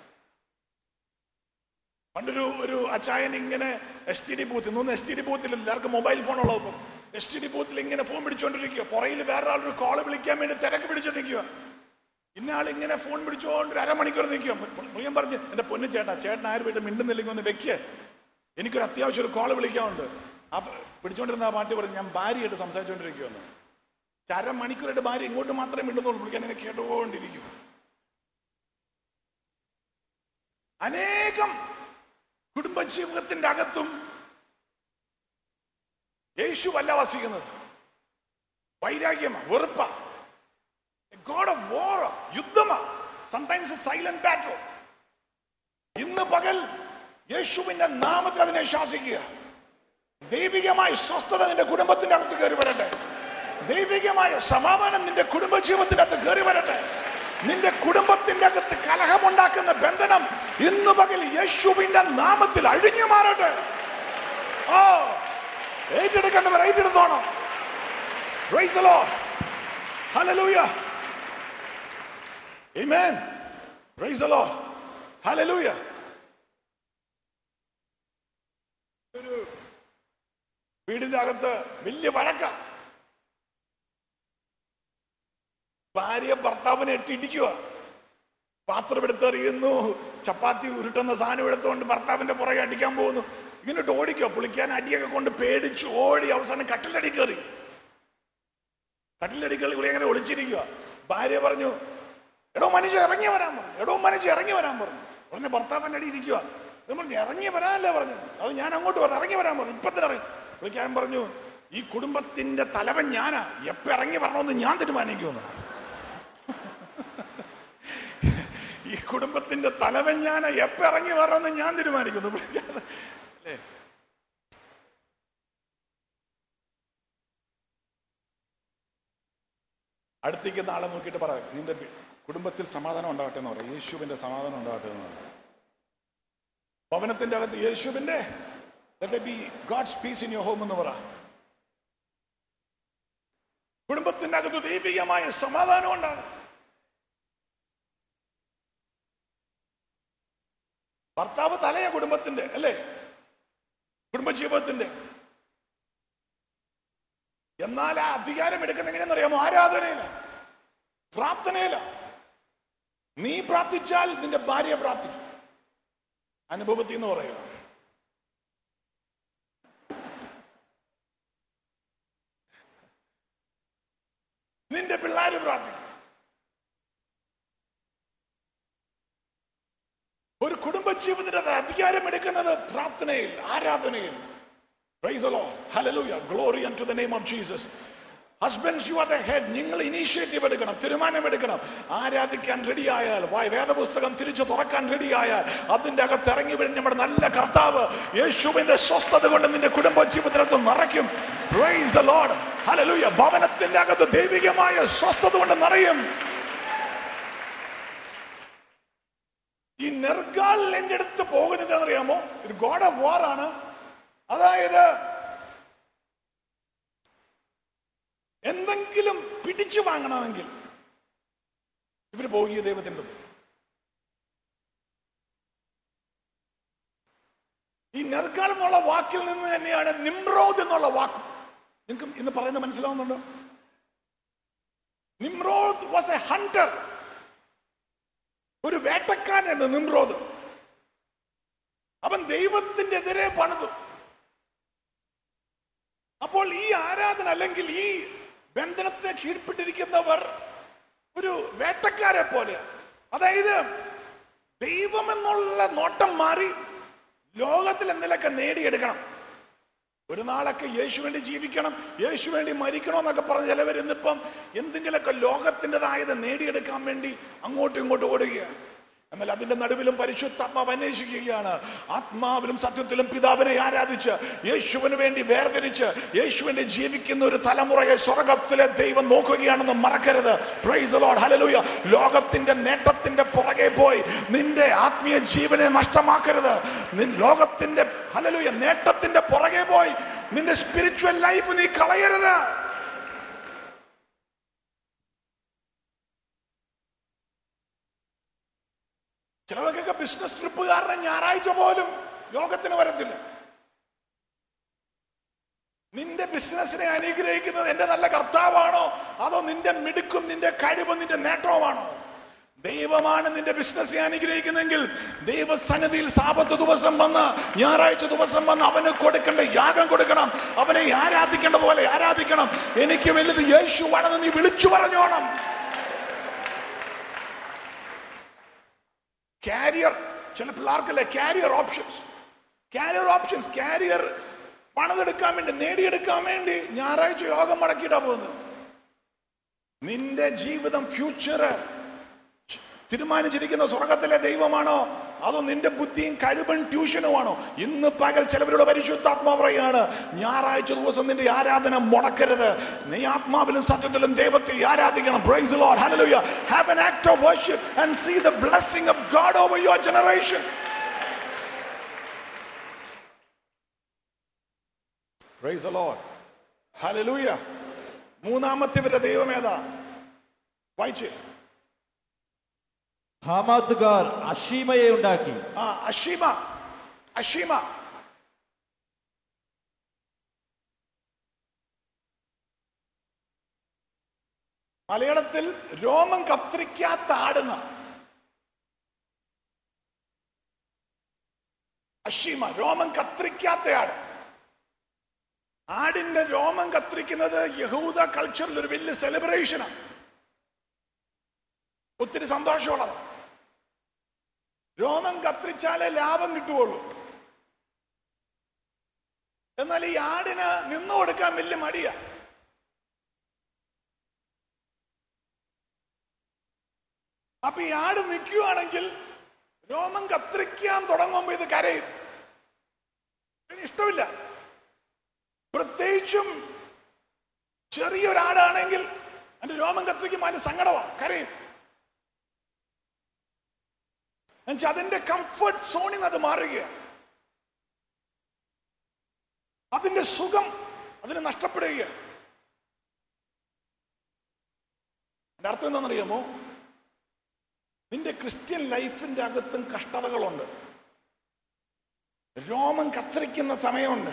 പണ്ടൊരു ഒരു അച്ചായൻ ഇങ്ങനെ എസ് ടി ഡി ബൂത്ത് ഇന്നൊന്നും എസ് ടി ഡി ബൂത്തിൽ എല്ലാവർക്കും മൊബൈൽ ഫോൺ ഉള്ളപ്പം എസ് ടി ഡി ബൂത്തിൽ ഇങ്ങനെ ഫോൺ പിടിച്ചോണ്ടിരിക്കുക പുറയിൽ വേറെ ആളൊരു കോള് വിളിക്കാൻ വേണ്ടി തിരക്ക് പിടിച്ച് നിൽക്കുക ഇന്നയാൾ ഇങ്ങനെ ഫോൺ പിടിച്ചോണ്ട് ഒരു അരമണിക്കൂർ നിൽക്കുക പുള്ളിയൻ പറഞ്ഞ് എന്റെ പൊന്നു ചേട്ടാ ചേട്ടൻ ആര് വീട്ടിൽ മിണ്ടുന്നില്ലെങ്കിൽ ഒന്ന് വെക്ക് എനിക്കൊരു അത്യാവശ്യം ഒരു കോള് വിളിക്കാനുണ്ട് ആ പിടിച്ചോണ്ടിരുന്ന ആ പാട്ടി പറഞ്ഞു ഞാൻ ഭാര്യയായിട്ട് സംസാരിച്ചുകൊണ്ടിരിക്കുമെന്ന് അരമണിക്കൂറായിട്ട് ഭാര്യ ഇങ്ങോട്ട് മാത്രമേ മിണ്ടുന്നുള്ളൂ പുള്ളിക്കാൻ എന്നെ കേട്ടുകൊണ്ടിരിക്കും അനേകം കുടുംബജീവിതത്തിന്റെ അകത്തും യേശു അല്ല വസിക്കുന്നത് വൈരാഗ്യമാ വെറുപ്പ ഗോഡ് ഓഫ് വോർ യുദ്ധമാ സംടൈംസ് സൈലന്റ് ബാറ്റൽ ഇന്ന് പകൽ യേശുവിന്റെ നാമത്തിൽ അതിനെ ശാസിക്കുക ദൈവികമായ സ്വസ്ഥത നിന്റെ കുടുംബത്തിന്റെ അകത്ത് കയറി വരട്ടെ ദൈവികമായ സമാധാനം നിന്റെ കുടുംബജീവിതത്തിന്റെ അകത്ത് കയറി വരട്ടെ നിന്റെ കുടുംബത്തിന്റെ അകത്ത് കലഹമുണ്ടാക്കുന്ന ബന്ധനം ഇന്ന് പകൽ യേശുവിന്റെ നാമത്തിൽ അഴിഞ്ഞു മാറട്ടെ ഓ ഏറ്റെടുക്കേണ്ടവർ ഏറ്റെടുത്തോണം Praise the Lord. Hallelujah. Amen. Praise the Lord. Hallelujah. ഒരു വീടിന്റെ അകത്ത് വലിയ വഴക്ക ഭാര്യ ഭർത്താവിനെ ഇട്ടിടിക്കുക പാത്രം എടുത്തെറിയുന്നു ചപ്പാത്തി ഉരുട്ടുന്ന സാധനം എടുത്തുകൊണ്ട് ഭർത്താവിന്റെ പുറകെ അടിക്കാൻ പോകുന്നു ഇങ്ങോട്ട് ഓടിക്കുക പുളിക്കാൻ അടിയൊക്കെ കൊണ്ട് പേടിച്ച് ഓടി അവസാനം കട്ടിലടി കയറി കട്ടിലടി കയറി ഇവിടെ അങ്ങനെ ഒളിച്ചിരിക്കുക ഭാര്യ പറഞ്ഞു എടോ മനുഷ്യ ഇറങ്ങി വരാൻ പറഞ്ഞു എടോ മനുഷ്യ ഇറങ്ങി വരാൻ പറഞ്ഞു ഉടനെ ഭർത്താവിന്റെ അടി ഇരിക്കുക ഇത് പറഞ്ഞു ഇറങ്ങി വരാനല്ലേ പറഞ്ഞു അത് ഞാൻ അങ്ങോട്ട് പറഞ്ഞു ഇറങ്ങി വരാൻ പറഞ്ഞു ഇപ്പൊ തന്നെ ഇറങ്ങി വിളിക്കാൻ പറഞ്ഞു ഈ കുടുംബത്തിന്റെ തലവൻ ഞാനാ എപ്പ ഇറങ്ങി വരണമെന്ന് ഞാൻ തീരുമാനിക്കുമെന്ന് ഈ കുടുംബത്തിന്റെ തലവൻ ഞാനാ എപ്പ ഇറങ്ങി വരണമെന്ന് ഞാൻ തീരുമാനിക്കുന്നു വിളിക്കാതെ അല്ലേ അടുത്തേക്ക് ആളെ നോക്കിയിട്ട് പറ നിന്റെ വി- കുടുംബത്തിൽ സമാധാനം ഉണ്ടാകട്ടെ എന്ന് പറയും യേശുവിന്റെ സമാധാനം ഉണ്ടാകട്ടെ എന്ന് പറയും ഭവനത്തിന്റെ അകത്ത് യേശുവിന്റെ be God's peace in your home എന്ന് പറ കുടുംബത്തിന്റെ അകത്ത് ദൈവികമായ സമാധാനം ഉണ്ടാകും ഭർത്താവ് തലയ കുടുംബത്തിന്റെ അല്ലേ കുടുംബജീവിതത്തിന്റെ എന്നാൽ ആ അധികാരം എടുക്കുന്ന എങ്ങനെയെന്ന് അറിയാമോ ആരാധനയില പ്രാർത്ഥനയില നീ പ്രാർത്ഥിച്ചാൽ നിന്റെ ഭാര്യ പ്രാർത്ഥിക്കും അനുഭവത്തിൽ എന്ന് പറയുക നിന്റെ പിള്ളേര് പ്രാർത്ഥിക്കും ഒരു കുടുംബജീവിതത്തിന്റെ അധികാരം എടുക്കുന്നത് പ്രാർത്ഥനയിൽ ആരാധനയിൽ Praise the Lord. Hallelujah. Glory unto the name of Jesus. Husbands, you are the head. നിങ്ങൾ ഇനീഷ്യേറ്റീവ് എടുക്കണം തീരുമാനമെടുക്കണം ആരാധിക്കാൻ റെഡിയായാൽ വായ് വേദപുസ്തകം തിരിച്ചു തുറക്കാൻ റെഡിയായാൽ അതിന്റെ അകത്ത് ഇറങ്ങി വരും നമ്മുടെ നല്ല കർത്താവ് യേശുവിന്റെ സ്വസ്ഥത കൊണ്ട് നിന്റെ കുടുംബ ജീവിതത്തിനകത്ത് നിറയ്ക്കും Praise the Lord. Hallelujah. ഭവനത്തിന്റെ അകത്ത് ദൈവികമായ സ്വസ്ഥത കൊണ്ട് നിറയും ഈ നെർഗാൾ എന്റെ അടുത്ത് പോകുന്നത് അറിയാമോ ഒരു ഗോഡ് ഓഫ് വാർ ആണ് അതായത് എന്തെങ്കിലും പിടിച്ചു വാങ്ങണമെങ്കിൽ ഇവര് പോകുക ദൈവത്തിൻ്റെ അടുത്ത്. ഈ നെർഗാൾ എന്നുള്ള വാക്കിൽ നിന്ന് തന്നെയാണ് നിമ്രോദ് എന്നുള്ള വാക്ക് നിങ്ങൾക്ക് ഇന്ന് പറയുന്നത് മനസ്സിലാവുന്നുണ്ടോ നിമ്രോദ് വാസ് എ ഹണ്ടർ ഒരു വേട്ടക്കാരനാണ് നിമ്രോദ് അവൻ ദൈവത്തിന്റെ എതിരെ പണിതു അപ്പോൾ ഈ ആരാധന അല്ലെങ്കിൽ ഈ ബന്ധനത്തെ കീഴ്പ്പെട്ടിരിക്കുന്നവർ ഒരു വേട്ടക്കാരെ പോലെ അതായത് ദൈവം എന്നുള്ള നോട്ടം മാറി ലോകത്തിൽ എന്തെങ്കിലുമൊക്കെ നേടിയെടുക്കണം ഒരു നാളൊക്കെ യേശു വേണ്ടി ജീവിക്കണം യേശു വേണ്ടി മരിക്കണം എന്നൊക്കെ പറഞ്ഞ് ചിലവർ ഇന്നിപ്പം എന്തെങ്കിലുമൊക്കെ ലോകത്തിൻ്റെതായത് നേടിയെടുക്കാൻ വേണ്ടി അങ്ങോട്ടും ഇങ്ങോട്ടും ഓടുകയാണ് എന്നാൽ അതിന്റെ നടുവിലും പരിശുദ്ധാത്മാവ് അന്വേഷിക്കുകയാണ് ആത്മാവിലും സത്യത്തിലും പിതാവിനെ ആരാധിച്ച് യേശുവിന് വേണ്ടി വേർതിരിച്ച് യേശുവിന്റെ ജീവിക്കുന്ന ഒരു തലമുറയെ സ്വർഗത്തിലെ ദൈവം നോക്കുകയാണെന്ന് മറക്കരുത് പ്രൈസ് ലോഡ് ഹലലൂയ ലോകത്തിന്റെ നേട്ടത്തിന്റെ പുറകെ പോയി നിന്റെ ആത്മീയ ജീവനെ നഷ്ടമാക്കരുത് നിൻ ലോകത്തിന്റെ ഹലലൂയ നേട്ടത്തിന്റെ പുറകെ പോയി നിന്റെ സ്പിരിച്വൽ ലൈഫ് നീ കളയരുത് ചിലവർക്കൊക്കെ ബിസിനസ് ട്രിപ്പ് കാരണം ഞായറാഴ്ച പോലും ലോകത്തിന് വരത്തില്ല നിന്റെ ബിസിനസിനെ അനുഗ്രഹിക്കുന്നത് എന്റെ നല്ല കർത്താവാണോ അതോ നിന്റെ മിടുക്കും നിന്റെ കഴിവും നിന്റെ നേട്ടവുമാണോ ദൈവമാണ് നിന്റെ ബിസിനസ്സിനെ അനുഗ്രഹിക്കുന്നെങ്കിൽ ദൈവസന്നിധിയിൽ സാപത്ത് ദിവസം വന്ന് ഞായറാഴ്ച ദിവസം വന്ന് അവന് കൊടുക്കേണ്ട യാഗം കൊടുക്കണം അവനെ ആരാധിക്കേണ്ട പോലെ ആരാധിക്കണം എനിക്ക് വലുത് യേശുവാണെന്ന് നീ വിളിച്ചു പറഞ്ഞോണം കാരിയർ ചില പിള്ളേർക്കല്ലേ career options career options career പണിതെടുക്കാൻ വേണ്ടി നേടിയെടുക്കാൻ വേണ്ടി ഞായറാഴ്ച യോഗം മടക്കിയിട്ടാ പോകുന്നത് നിന്റെ ജീവിതം ഫ്യൂച്ചർ തീരുമാനിച്ചിരിക്കുന്ന സ്വർഗത്തിലെ ദൈവമാണോ അതോ നിന്റെ ബുദ്ധിയും കഴിവും ട്യൂഷനുമാണോ ഇന്ന് പകൽ ചിലവരുടെ പരിശുദ്ധാത്മാ പറയാണ് ഞായറാഴ്ച ദിവസം നിന്റെ ആരാധന മുടക്കരുത് നീ ആത്മാവിലും സത്യത്തിലും ദൈവത്തെ ആരാധിക്കണം praise the Lord hallelujah have an act of worship and see the blessing of God over your generation praise the Lord hallelujah മൂന്നാമത്തെ ഇവരുടെ ദൈവം ഏതാ വായിച്ചേ ഹാമാത്തുകാർ അഷീമയെ ഉണ്ടാക്കി ആ അഷീമ അഷീമ മലയാളത്തിൽ രോമം കത്തിരിക്കാത്ത ആടുന്ന അഷീമ രോമം കത്തിരിക്കാത്ത ആട് ആടിന്റെ രോമം കത്തിരിക്കുന്നത് യഹൂദ കൾച്ചറിൽ ഒരു വലിയ സെലിബ്രേഷനാണ് ഒത്തിരി സന്തോഷമുള്ളതാണ് രോമം കത്തിരിച്ചാലേ ലാഭം കിട്ടുകയുള്ളൂ എന്നാൽ ഈ ആടിന് നിന്നു കൊടുക്കാൻ വലിയ മടിയാ അപ്പൊ ഈ ആട് നിൽക്കുകയാണെങ്കിൽ രോമം കത്തിരിക്കാൻ തുടങ്ങുമ്പോ ഇത് കരയും ഇതിന് ഇഷ്ടമില്ല പ്രത്യേകിച്ചും ചെറിയൊരാടാണെങ്കിൽ അതിന്റെ രോമം കത്തിരിക്കുമ്പോൾ അതിന്റെ സങ്കടമാണ് കരയും എന്നുവെച്ചാൽ അതിന്റെ കംഫർട്ട് സോണിൽ നിന്ന് അത് മാറുകയാണ് അതിന്റെ സുഖം അതിന് നഷ്ടപ്പെടുകയാണ് എന്റെ അർത്ഥം എന്താണെന്നറിയാമോ നിന്റെ ക്രിസ്ത്യൻ ലൈഫിന്റെ അകത്തും കഷ്ടതകളുണ്ട് രോമം കത്തിരിക്കുന്ന സമയമുണ്ട്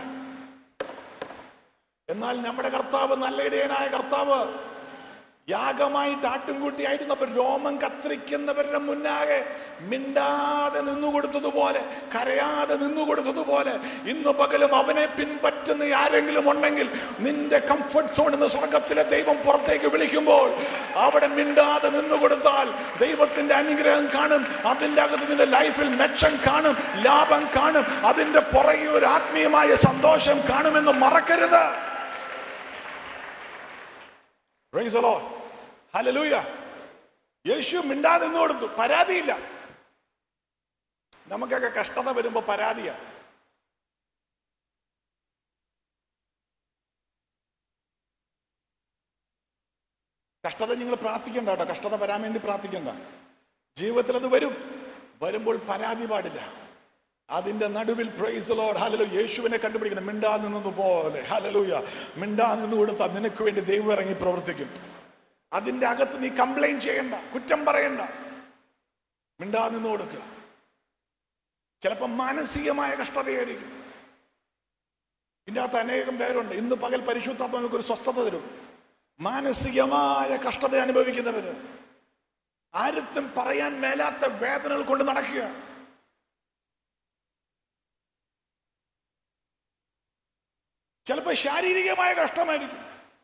എന്നാൽ നമ്മുടെ കർത്താവ് നല്ല ഇടയനായ കർത്താവ് യാഗമായിട്ട് ആട്ടുംകൂട്ടിയായിരുന്നപ്പോ രോമം കത്തിരിക്കുന്നവരുടെ മുന്നാകെ മിണ്ടാതെ നിന്നുകൊടുത്തതുപോലെ കരയാതെ നിന്നുകൊടുത്തതുപോലെ ഇന്ന് പകലും അവനെ പിൻപറ്റുന്ന ആരെങ്കിലും ഉണ്ടെങ്കിൽ നിന്റെ കംഫർട്ട് സോണിൽ നിന്ന് സ്വർഗത്തിലെ ദൈവം പുറത്തേക്ക് വിളിക്കുമ്പോൾ അവിടെ മിണ്ടാതെ നിന്നുകൊടുത്താൽ ദൈവത്തിന്റെ അനുഗ്രഹം കാണും അതിന്റെ അകത്ത് നിന്റെ ലൈഫിൽ മെച്ചം കാണും ലാഭം കാണും അതിന്റെ പുറകെ ഒരു ആത്മീയമായ സന്തോഷം കാണുമെന്ന് മറക്കരുത് Praise the Lord. Hallelujah. യേശു മിണ്ടാതെ നിന്ന് കൊടുത്തു പരാതിയില്ല നമുക്കൊക്കെ കഷ്ടത വരുമ്പോ പരാതിയാ കഷ്ടത നിങ്ങൾ പ്രാർത്ഥിക്കണ്ട കേട്ടോ കഷ്ടത വരാൻ വേണ്ടി പ്രാർത്ഥിക്കണ്ട ജീവിതത്തിൽ അത് വരും വരുമ്പോൾ പരാതി പാടില്ല അതിന്റെ നടുവിൽ പ്രൈസ് ലോഡ് ഹലലു യേശുവിനെ കണ്ടുപിടിക്കണം മിണ്ടാ നിന്നതുപോലെ ഹലലൂയ മിണ്ടാ നിന്ന് കൊടുത്താൽ നിനക്ക് വേണ്ടി ദൈവം ഇറങ്ങി പ്രവർത്തിക്കും അതിന്റെ അകത്ത് നീ കംപ്ലൈന്റ് ചെയ്യണ്ട കുറ്റം പറയണ്ട മിണ്ടാ നിന്ന് കൊടുക്കുക ചിലപ്പോൾ മാനസികമായ കഷ്ടതയായിരിക്കും ഇതിന്റെ അകത്ത് അനേകം പേരുണ്ട് ഇന്ന് പകൽ പരിശുദ്ധാത്മ നമുക്ക് ഒരു സ്വസ്ഥത തരും മാനസികമായ കഷ്ടത അനുഭവിക്കുന്നവര് ആരുത്തും പറയാൻ മേലാത്ത വേദനകൾ കൊണ്ട് നടക്കുക ചിലപ്പോൾ ശാരീരികമായ കഷ്ടമായിരിക്കും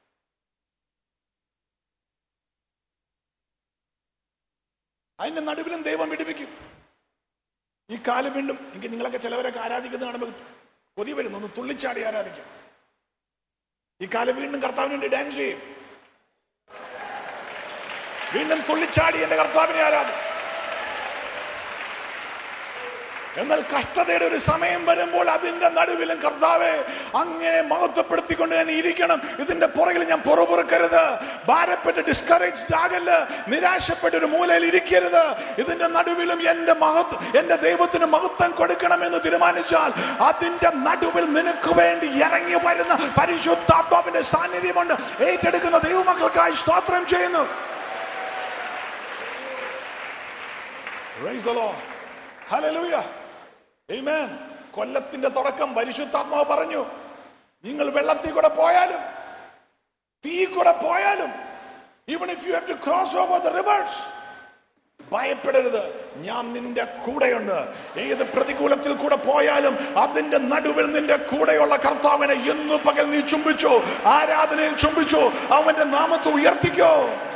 അതിന്റെ നടുവിലും ദൈവം വിടിപ്പിക്കും ഈ കാലം വീണ്ടും എനിക്ക് നിങ്ങളൊക്കെ ചിലവരൊക്കെ ആരാധിക്കുന്നത് കാണുമ്പോൾ കൊതി വരുന്നു ഒന്ന് തുള്ളിച്ചാടി ആരാധിക്കും ഈ കാലം വീണ്ടും കർത്താവിന് വേണ്ടി ഡാൻസ് ചെയ്യും വീണ്ടും തുള്ളിച്ചാടി എന്റെ കർത്താവിനെ ആരാധിക്കും എന്നാൽ കഷ്ടതയുടെ ഒരു സമയം വരുമ്പോൾ അതിന്റെ നടുവിലും കർത്താവെ അങ്ങേ മഹത്വപ്പെടുത്തിക്കൊണ്ട് തന്നെ ഇരിക്കണം ഇതിന്റെ പുറകിൽ ഞാൻ പുറപുറക്കരുത് ഭാരപ്പെട്ട് ഡിസ്കറേജ് ആകല്ല് നിരാശപ്പെട്ട് ഒരു മൂലയിൽ ഇരിക്കരുത് ഇതിന്റെ നടുവിലും എന്റെ മഹത്വ എന്റെ ദൈവത്തിന് മഹത്വം കൊടുക്കണമെന്ന് തീരുമാനിച്ചാൽ അതിന്റെ നടുവിൽ നിനക്ക് വേണ്ടി ഇറങ്ങി വരുന്ന പരിശുദ്ധാത്മാവിന്റെ സാന്നിധ്യമുണ്ട് ഏറ്റെടുക്കുന്ന ദൈവമക്കൾക്കായി സ്തോത്രം ചെയ്യുന്നു Praise the Lord. Hallelujah. Amen. കൊല്ലത്തിന്റെ തുടക്കം പരിശുദ്ധാത്മാവ് പറഞ്ഞു നിങ്ങൾ വെള്ളത്തിൽ കൂടെ പോയാലും തീ കൂടെ പോയാലും even if you have to cross over the rivers ഭയപ്പെടരുത് ഞാൻ നിന്റെ കൂടെയുണ്ട് ഏത് പ്രതികൂലത്തിൽ കൂടെ പോയാലും അതിന്റെ നടുവിൽ നിന്റെ കൂടെയുള്ള കർത്താവിനെ ഇന്നു പകൽ നീ ചുംബിച്ചു ആരാധനയിൽ ചുംബിച്ചു അവന്റെ നാമത്തെ ഉയർത്തിക്കോ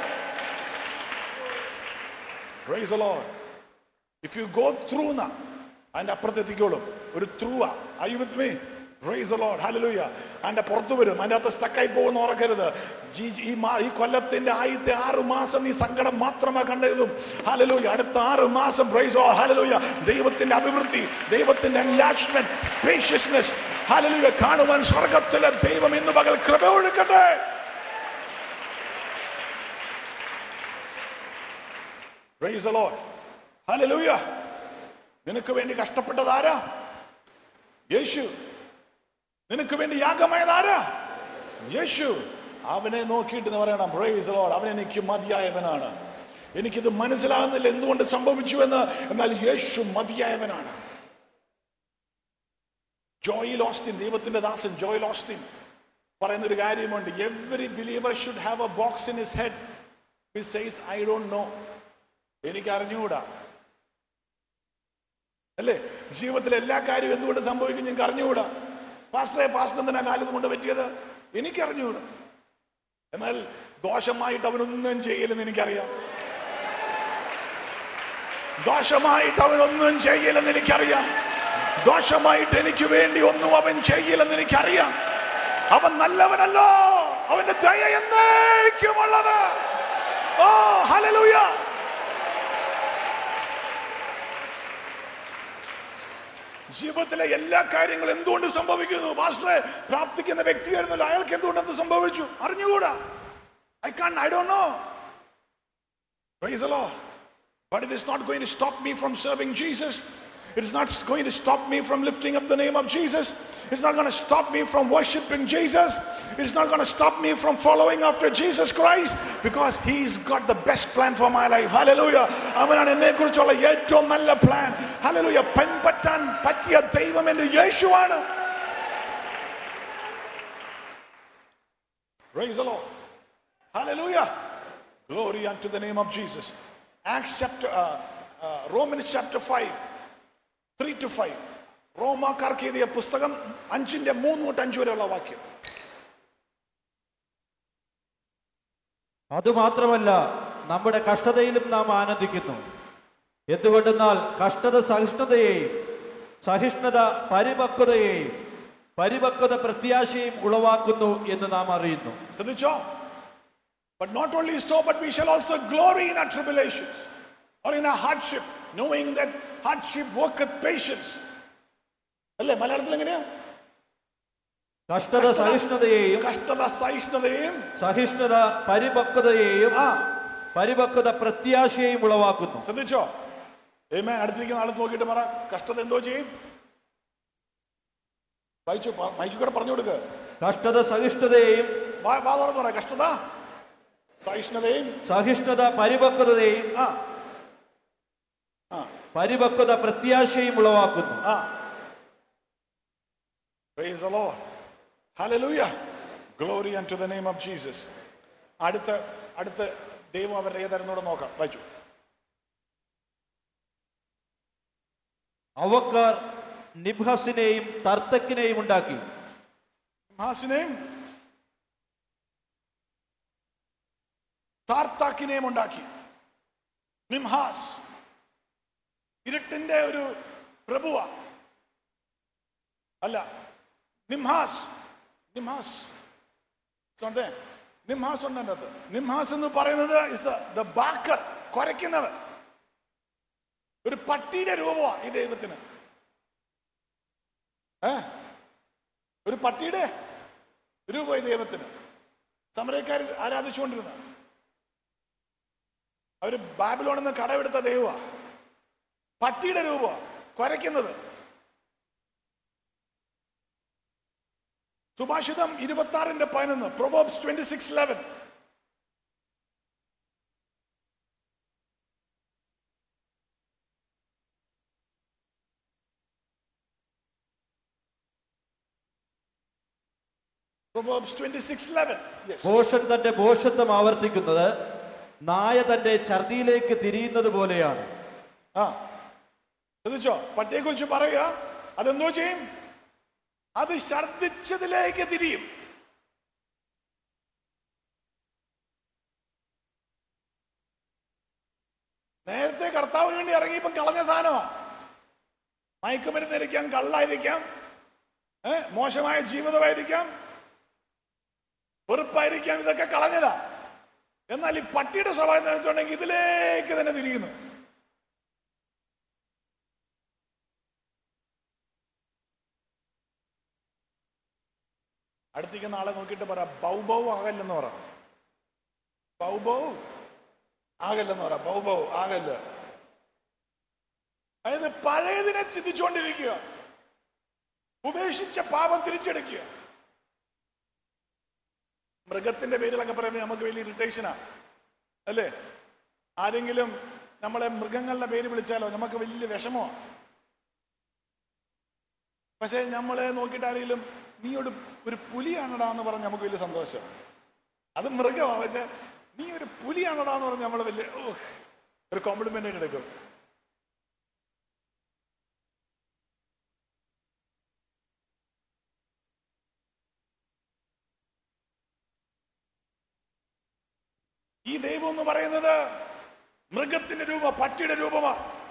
Praise the Lord. If you go through ന അതിന്റെ അപ്പുറത്തെത്തിക്കോളും ഒരു through I with me praise Lord hallelujah അതിന്റെ പുറത്തു വരും അതിന്റെ അകത്ത് സ്റ്റക്കായി പോകുന്ന ഓർക്കരുത് ഈ ഈ മാ- ഈ കൊല്ലത്തിന്റെ ആദ്യത്തെ ആറ് മാസം നീ സങ്കടം മാത്രമാ കണ്ടതും ഹല്ലേലൂയ അടുത്ത ആറ് മാസം പ്രൈസ് ഹല്ലേലൂയ ദൈവത്തിന്റെ അഭിവൃദ്ധി ദൈവത്തിന്റെ എൻലാച്ച്മെന്റ് സ്പേഷ്യസ്നെസ് ഹല്ലേലൂയ കാണുവാൻ സ്വർഗത്തിലെ ദൈവം ഇന്ന് പകൽ കൃപ ഒഴുക്കട്ടെ പ്രൈസ് ലോഡ് ഹല്ലേലൂയ നിനക്ക് വേണ്ടി കഷ്ടപ്പെട്ടത് ആരാ യേശു നിനക്ക് വേണ്ടി യാഗമായത് ആരാ യേശു അവനെ നോക്കിയിട്ട് എന്ന് പറയണം പ്രൈസ് ലോഡ് അവൻ എനിക്ക് മതിയായവനാണ് എനിക്കിത് മനസ്സിലാകുന്നില്ല എന്തുകൊണ്ട് സംഭവിച്ചു എന്ന് എന്നാൽ യേശു മതിയായവനാണ് ജോയിൽ ഓസ്റ്റിൻ ദൈവത്തിന്റെ ദാസൻ ജോയിൽ ഓസ്റ്റിൻ പറയുന്ന ഒരു കാര്യമുണ്ട് every believer should have a box in his head which says I don't know എനിക്ക് അറിഞ്ഞുകൂടാ അല്ലേ ജീവിതത്തിലെ എല്ലാ കാര്യവും എന്തുകൊണ്ട് സംഭവിക്കും ഞങ്ങൾക്ക് അറിഞ്ഞുകൂടാ പാസ്റ്ററെ പാസ്റ്റർ എന്തിനാ കാലം കൊണ്ട് പറ്റിയത് എനിക്ക് അറിഞ്ഞുകൂടാ എന്നാൽ ദോഷമായിട്ട് അവനൊന്നും ചെയ്യില്ലെന്ന് എനിക്കറിയാം ദോഷമായിട്ട് അവനൊന്നും ചെയ്യില്ലെന്ന് എനിക്കറിയാം ദോഷമായിട്ട് എനിക്ക് വേണ്ടി ഒന്നും അവൻ ചെയ്യില്ലെന്ന് എനിക്കറിയാം അവൻ നല്ലവനല്ലോ അവന്റെ ദയ എന്നേക്കുമുള്ളത് ഓ ഹല്ലേലൂയ ജീവിതത്തിലെ എല്ലാ കാര്യങ്ങളും എന്തുകൊണ്ട് സംഭവിക്കുന്നു പാസ്റ്ററെ പ്രാർത്ഥിക്കുന്ന വ്യക്തിയായിരുന്നല്ലോ അയാൾക്ക് എന്തുകൊണ്ട് എന്ത് സംഭവിച്ചു അറിഞ്ഞുകൂടാ I can I don't know Praise the Lord. But it is not going to stop me from serving Jesus. It is not going to stop me from lifting up the name of Jesus. It's not going to stop me from worshiping Jesus. It's not going to stop me from following after Jesus Christ because He's got the best plan for my life. Hallelujah. അവനാണ് എന്നെ കുറിച്ചുള്ള ഏറ്റവും നല്ല plan ഹലലൂയ പെൺപറ്റാൻ പറ്റിയ ദൈവം എന്റെ യേശുവാണ് Praise the Lord. Hallelujah. Glory unto the name of Jesus. Acts chapter, uh, uh, Romans chapter 5, 3 to 5. റോമാക്കാർക്ക് എഴുതിയ പുസ്തകം അഞ്ചിന്റെ മൂന്ന് തൊട്ട് അഞ്ച് വരെയുള്ള വാക്യം അതുമാത്രമല്ല നമ്മുടെ കഷ്ടതയിലും നാം ആനന്ദിക്കുന്നു എന്തുകൊണ്ടെന്നാൽ കഷ്ടത സഹിഷ്ണുതയെയും സഹിഷ്ണുത പരിപക്വതയെയും പരിപക്വത പ്രത്യാശയും ഉളവാക്കുന്നു എന്ന് നാം അറിയുന്നു ശ്രദ്ധിച്ചോ But not only so, but we shall also glory in our tribulations or in our hardship, knowing that hardship worketh patience. അല്ലേ മലയാളത്തിൽ എങ്ങനെയാ കഷ്ടത സഹിഷ്ണുതയെയും കഷ്ടത സഹിഷ്ണുതയും സഹിഷ്ണുത പരിപക്വതയെയും ആ പരിപക്വത പ്രത്യാശയും ഉളവാക്കുന്നു ശ്രദ്ധിച്ചോ ഏമേൻ അടുത്തിരിക്കുന്ന ആളെ നോക്കിയിട്ട് പറ കഷ്ടത എന്തോ ചെയ്യും വായിച്ചു മൈക്കിൽ കൂടെ പറഞ്ഞു കൊടുക്ക് കഷ്ടത സഹിഷ്ണുതയെയും വാ വാ തുറന്നു പറ കഷ്ടത സഹിഷ്ണുതയും സഹിഷ്ണുത പരിപക്വതയെയും ആ ആ പരിപക്വത പ്രത്യാശയും ഉളവാക്കുന്നു ആ Praise the Lord. Hallelujah. Glory unto the name of Jesus. അടുത്ത അടുത്ത ദൈവം അവരുടെ ഏതായിരുന്നൂടെ നോക്കാം വായിച്ചു അവക്കാർ നിബ്ഹസിനെയും തർത്തക്കിനെയും ഉണ്ടാക്കി ഹാസിനെയും താർത്താക്കിനെയും ഉണ്ടാക്കി നിംഹാസ് ഇരുട്ടിന്റെ ഒരു പ്രഭുവ അല്ല നിംഹാസ് നിംഹാസ് ഉണ്ട് നിംഹാസ് ഉണ്ട് എൻ്റെ അകത്ത് നിംഹാസ് എന്ന് പറയുന്നത് ഇസ് ദ ബാക്കർ കുരയ്ക്കുന്നവൻ ഒരു പട്ടിയുടെ രൂപമാണ് ഈ ദൈവത്തിന് ഏ ഒരു പട്ടിയുടെ രൂപമായി ദൈവത്തിന് സമരക്കാർ ആരാധിച്ചുകൊണ്ടിരുന്ന അവര് ബാബിലോണിൽ നിന്ന് കടമെടുത്ത ദൈവ പട്ടിയുടെ രൂപ കുരയ്ക്കുന്നത് സുഭാഷിതം ഇരുപത്തി ആറിന്റെ പതിനൊന്ന് Proverbs twenty six eleven Proverbs twenty six eleven ഭോഷൻ തന്റെ ഭോഷത്വം ആവർത്തിക്കുന്നത് നായ തന്റെ ഛർദിയിലേക്ക് തിരിയുന്നത് പോലെയാണ് ആ ശ്രദ്ധിച്ചോ പട്ടിയെ കുറിച്ച് പറയുക അതെന്തോ ചെയ്യും അത് ഛർദിച്ചതിലേക്ക് തിരിയും നേരത്തെ കർത്താവിന് വേണ്ടി ഇറങ്ങിയപ്പം കളഞ്ഞ സാധനമാ മയക്കുമരുന്നിരിക്കാം കള്ളായിരിക്കാം ഏ മോശമായ ജീവിതമായിരിക്കാം വെറുപ്പായിരിക്കാം ഇതൊക്കെ കളഞ്ഞതാ എന്നാൽ ഈ പട്ടിയുടെ സ്വഭാവം എന്താ വെച്ചിട്ടുണ്ടെങ്കിൽ ഇതിലേക്ക് തന്നെ തിരിയുന്നു അടുത്തേക്ക് ആളെ നോക്കിയിട്ട് പറ ബൗബൗ ആകല്ലെന്ന് പറ ബൗബൗ ആകല്ലെന്ന് പറ ബൗബൗ ആകല്ല അതായത് പഴയതിനെ ചിന്തിച്ചുകൊണ്ടിരിക്കുക ഉപേക്ഷിച്ച പാപം തിരിച്ചെടുക്കുക മൃഗത്തിന്റെ പേരുകളൊക്കെ പറയുമ്പോൾ നമുക്ക് വലിയ ഇറിറ്റേഷനാ അല്ലേ ആരെങ്കിലും നമ്മളെ മൃഗങ്ങളുടെ പേര് വിളിച്ചാലോ നമുക്ക് വലിയ വിഷമോ പക്ഷെ നമ്മളെ നോക്കിയിട്ട് ആരെങ്കിലും നീ ഒരു ഒരു പുലിയാണടാ എന്ന് പറഞ്ഞ് നമുക്ക് വലിയ സന്തോഷം അത് മൃഗമാണ് പക്ഷെ നീ ഒരു പുലിയാണടാ എന്ന് പറഞ്ഞ് നമ്മൾ വലിയ ഓഹ്, ഒരു കോംപ്ലിമെന്റ് ആയിട്ട് എടുക്കും ഈ ദൈവം എന്ന് പറയുന്നത് മൃഗത്തിന്റെ രൂപ പട്ടിയുടെ രൂപമാ